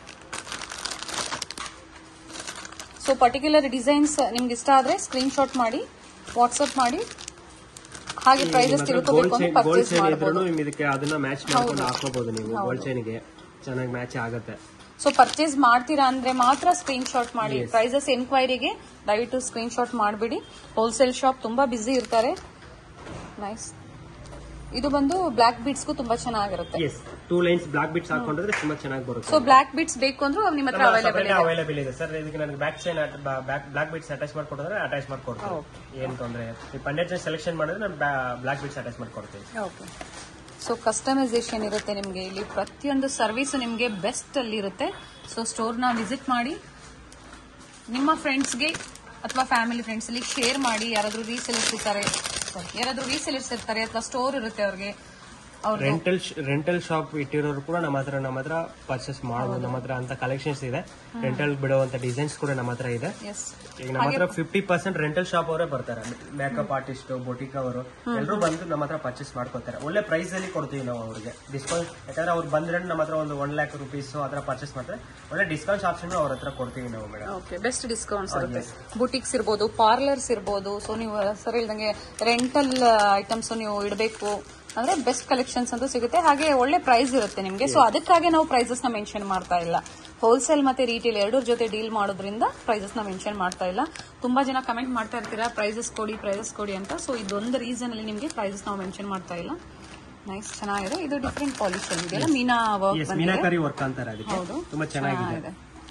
[SPEAKER 1] so particular designs ನಿಮ್ಗೆ ಇಷ್ಟ ಆದ್ರೆ ಸ್ಕ್ರೀನ್ ಶಾಟ್ ಮಾಡಿ ವಾಟ್ಸ್ಆಪ್ ಮಾಡಿ ಹಾಗೆ ಪ್ರೈಸಸ್
[SPEAKER 2] ಗೋಲ್ಡ್
[SPEAKER 1] ತಿಳ್ಕೋಬೇಕು
[SPEAKER 2] ಚೈನ್
[SPEAKER 1] ಅಂತ
[SPEAKER 2] ಗೋಲ್ಡ್
[SPEAKER 1] ಪರ್ಚೇಸ್
[SPEAKER 2] ಚೈನ್
[SPEAKER 1] ಮಾಡಬಹುದು
[SPEAKER 2] ಇದ್ರೂ ನಿಮ್ಗೆ ಇದಕ್ಕೆ ಅದನ್ನ ಮ್ಯಾಚ್ ಮಾಡ್ಕೊಂಡು ಹಾಕೋಬಹುದು ನೀವು ಗೋಲ್ಡ್ ಚೈನ್ಗೆ ಚೆನ್ನಾಗಿ ಮ್ಯಾಚ್ ಆಗುತ್ತೆ
[SPEAKER 1] ಸೊ ಪರ್ಚೇಸ್ ಮಾಡ್ತೀರಾ ಅಂದ್ರೆ ಮಾತ್ರ ಸ್ಕ್ರೀನ್ ಶಾಟ್ ಮಾಡಿ ಪ್ರೈಸಸ್ ಎನ್ಕ್ವೈರಿಗೆ ದಯವಿಟ್ಟು ಸ್ಕ್ರೀನ್ ಶಾಟ್ ಮಾಡಬಿಡಿ ಹೋಲ್ಸೇಲ್ ಶಾಪ್ ತುಂಬಾ ಬಿಸಿ ಇರ್ತಾರೆ ನೈಸ್ ಇದು ಬಂದು ಬ್ಲಾಕ್ ಬೀಡ್ಸ್ಗೂ ತುಂಬಾ ಚೆನ್ನಾಗಿರುತ್ತೆ
[SPEAKER 2] yes two lines black bits ಹಾಕೊಂಡ್ರೆ ತುಂಬಾ ಚೆನ್ನಾಗಿ ಬರುತ್ತೆ
[SPEAKER 1] ಸೊ ಬ್ಲಾಕ್ ಬೀಡ್ಸ್ ಬೇಕು ಅಂದ್ರೂ ನಿಮ್ಮ ಹತ್ರ ಅವೈಲೇಬಲ್ ಇದೆ
[SPEAKER 2] ಅವೈಲೇಬಲ್ ಇದೆ ಸರ್ ಇದಕ್ಕೆ ನನಗೆ back chain black bits attach ಮಾಡ್ಕೊಡಿದ್ರೆ ಅಟ್ಯಾಚ್ ಮಾಡ್ಕೊಡ್ತೀನಿ ಏನ್ ತೊಂದ್ರೆ ಈ ಪಂಡೆಂಟ್ ಸೆಲೆಕ್ಷನ್ ಮಾಡಿದ್ರೆ ನಾನು ಬ್ಲಾಕ್ ಬಿಟ್ಸ್ ಅಟ್ಯಾಚ್ ಮಾಡ್ಕೊಡ್ತೀನಿ
[SPEAKER 1] ಓಕೆ ಸೊ ಕಸ್ಟಮೈಸೇಷನ್ ಇರುತ್ತೆ ನಿಮಗೆ ಇಲ್ಲಿ ಪ್ರತಿಯೊಂದು ಸರ್ವಿಸ್ ನಿಮಗೆ ಬೆಸ್ಟ್ ಅಲ್ಲಿ ಇರುತ್ತೆ ಸೊ ಸ್ಟೋರ್ನ ವಿಸಿಟ್ ಮಾಡಿ ನಿಮ್ಮ ಫ್ರೆಂಡ್ಸ್ಗೆ ಅಥವಾ ಫ್ಯಾಮಿಲಿ ಫ್ರೆಂಡ್ಸ್ ಅಲ್ಲಿ ಶೇರ್ ಮಾಡಿ ಯಾರಾದ್ರೂ ರೀಸೆಲರ್ಸ್ ಇರ್ತಾರೆ sorry, ಯಾರಾದ್ರೂ ರೀಸೆಲರ್ಸ್ ಇರ್ತಾರೆ ಅಥವಾ ಸ್ಟೋರ್ ಇರುತ್ತೆ ಅವ್ರಿಗೆ ಅವ್ರ
[SPEAKER 2] ರೆಂಟಲ್ ರೆಂಟಲ್ ಶಾಪ್ ಇಟ್ಟಿರೋರು ಕೂಡ ನಮ್ಮ ಹತ್ರ ನಮ್ಮ ಹತ್ರ ಪರ್ಚೇಸ್ ಮಾಡಬಹುದು ನಮ್ಮ ಹತ್ರ ಅಂತ ಕಲೆಕ್ಷನ್ಸ್ ಇದೆ ರೆಂಟಲ್ ಬಿಡುವಂತ ಡಿಸೈನ್ಸ್ ಕೂಡ ನಮ್ಮ ಹತ್ರ ಇದೆ
[SPEAKER 1] ಎಸ್
[SPEAKER 2] ಈಗ ನಮ್ಮ ಹತ್ರ ಫಿಫ್ಟಿ ಪರ್ಸೆಂಟ್ ರೆಂಟಲ್ ಶಾಪ್ ಅವರೇ ಬರ್ತಾರೆ ಮೇಕಪ್ ಆರ್ಟಿಸ್ಟ್ ಬೊಟಿಕ್ ಅವರು ಎಲ್ಲರೂ ಬಂದು ನಮ್ಮ ಹತ್ರ ಪರ್ಚೇಸ್ ಮಾಡ್ಕೋತಾರೆ ಒಳ್ಳೆ ಪ್ರೈಸ್ ಅಲ್ಲಿ ಕೊಡ್ತೀವಿ ನಾವು ಅವ್ರಿಗೆ ಡಿಸ್ಕೌಂಟ್ ಯಾಕಂದ್ರೆ ಅವ್ರು ಬಂದ್ರೆ ನಮ್ಮ ಹತ್ರ ಒಂದು ಒನ್ ಲ್ಯಾಕ್ ರುಪೀಸ್ ಹತ್ರ ಪರ್ಚೇಸ್ ಮಾಡ್ತಾರೆ ಒಳ್ಳೆ ಡಿಸ್ಕೌಂಟ್ ಆಪ್ಷನ್ ಅವ್ರ ಹತ್ರ ಕೊಡ್ತೀವಿ ನಾವು ಮೇಡಮ್
[SPEAKER 1] ಓಕೆ ಬೆಸ್ಟ್ ಡಿಸ್ಕೌಂಟ್ಸ್ ಇರುತ್ತೆ ಬುಟಿಕ್ಸ್ ಇರ್ಬೋದು ಪಾರ್ಲರ್ಸ್ ಇರ್ಬೋದು ಸೊ ನೀವು ಸರ್ ಹೇಳ್ದಂಗೆ ರೆಂಟಲ್ ಐಟಮ್ಸ್ ನೀವು ಇಡಬೇಕು ಅಂದ್ರೆ ಬೆಸ್ಟ್ ಕಲೆಕ್ಷನ್ಸ್ ಅಂತೂ ಸಿಗುತ್ತೆ ಹಾಗೆ ಒಳ್ಳೆ ಪ್ರೈಸ್ ಇರುತ್ತೆ ನಿಮಗೆ ಸೊ ಅದಕ್ಕಾಗಿ ನಾವು ಪ್ರೈಸಸ್ ನ ಮೆನ್ಷನ್ ಮಾಡ್ತಾ ಇಲ್ಲ ಹೋಲ್ಸೇಲ್ ಮತ್ತೆ ರೀಟೇಲ್ ಎರಡರ ಜೊತೆ ಡೀಲ್ ಮಾಡೋದ್ರಿಂದ ಪ್ರೈಸಸ್ ನ ಮೆನ್ಷನ್ ಮಾಡ್ತಾ ಇಲ್ಲ ತುಂಬಾ ಜನ ಕಮೆಂಟ್ ಮಾಡ್ತಾ ಇರ್ತೀರಾ ಪ್ರೈಸಸ್ ಕೊಡಿ ಪ್ರೈಸಸ್ ಕೊಡಿ ಅಂತ ಸೊ ಇದೊಂದು ರೀಸನ್ ಅಲ್ಲಿ ನಿಮಗೆ ಪ್ರೈಸಸ್ ನಾವು ಮೆನ್ಷನ್ ಮಾಡ್ತಾ ಇಲ್ಲ ನೈಸ್ ಚೆನ್ನಾಗಿದೆ ಇದು ಡಿಫ್ರೆಂಟ್ ಪಾಲಿಶ್ ಇದೆಯಲ್ಲ ಮೀನಾ ವರ್ಕ್
[SPEAKER 2] ಎಸ್
[SPEAKER 1] ಬಂದಿದೆ
[SPEAKER 2] ಮೀನಾಕರಿ ವರ್ಕ್ ಅಂತಾರೆ ಅದಕ್ಕೆ
[SPEAKER 1] ಹೌದು
[SPEAKER 2] ತುಂಬಾ ಚೆನ್ನಾಗಿದೆ
[SPEAKER 1] ಚೆನ್ನಾಗಿದೆ.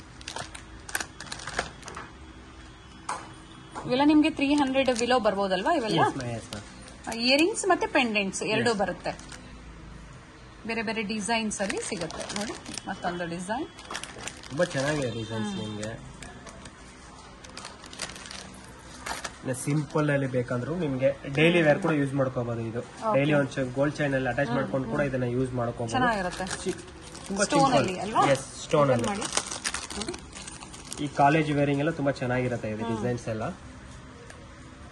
[SPEAKER 1] ಇವೆಲ್ಲ ನಿಮ್ಗೆ ತ್ರೀ ಹಂಡ್ರೆಡ್ ಬಿಲೋ ಬರ್ಬೋದಲ್ವಾ ಇವೆಲ್ಲ
[SPEAKER 2] yes ma'am yes ma'am
[SPEAKER 1] earrings ಮತ್ತೆ ಪೆಂಡೆಂಟ್ಸ್ ಎರಡೂ ಬರುತ್ತೆ ಬೇರೆ ಬೇರೆ ಡಿಸೈನ್ಸ್ ಅಲ್ಲಿ ಸಿಗುತ್ತೆ ನೋಡಿ ಮತ್ತೊಂದು ಡಿಸೈನ್
[SPEAKER 2] ತುಂಬಾ ಚೆನ್ನಾಗಿದೆ ಡಿಸೈನ್ಸ್ ನಿಮ್ಗೆ ಸಿಂಪಲ್ ಅಲ್ಲಿ ಬೇಕಂದ್ರೂ ನಿಮ್ಗೆ ಡೈಲಿ ವೇರ್ ಕೂಡ ಯೂಸ್ ಮಾಡ್ಕೋಬಹುದು ಇದು ಡೈಲಿ ಒಂದು ಗೋಲ್ಡ್ ಚೈನ್ ಅಲ್ಲಿ ಅಟ್ಯಾಚ್ ಮಾಡ್ಕೊಂಡು ಕೂಡ ಇದನ್ನ ಯೂಸ್ ಮಾಡ್ಕೋಬಹುದು
[SPEAKER 1] ಚೆನ್ನಾಗಿರುತ್ತೆ
[SPEAKER 2] ತುಂಬಾ
[SPEAKER 1] ಸ್ಟೋನ್ ಅಲ್ಲಿ ಅಲ್ವಾ
[SPEAKER 2] ಎಸ್ ಸ್ಟೋನ್
[SPEAKER 1] Open
[SPEAKER 2] ಅಲ್ಲಿ
[SPEAKER 1] ಮಾಡಿ
[SPEAKER 2] ಈ ಕಾಲೇಜ್ ವೇರಿಂಗ್ ಎಲ್ಲ ತುಂಬಾ ಚೆನ್ನಾಗಿರುತ್ತೆ ಇದು ಡಿಸೈನ್ಸ್ ಎಲ್ಲ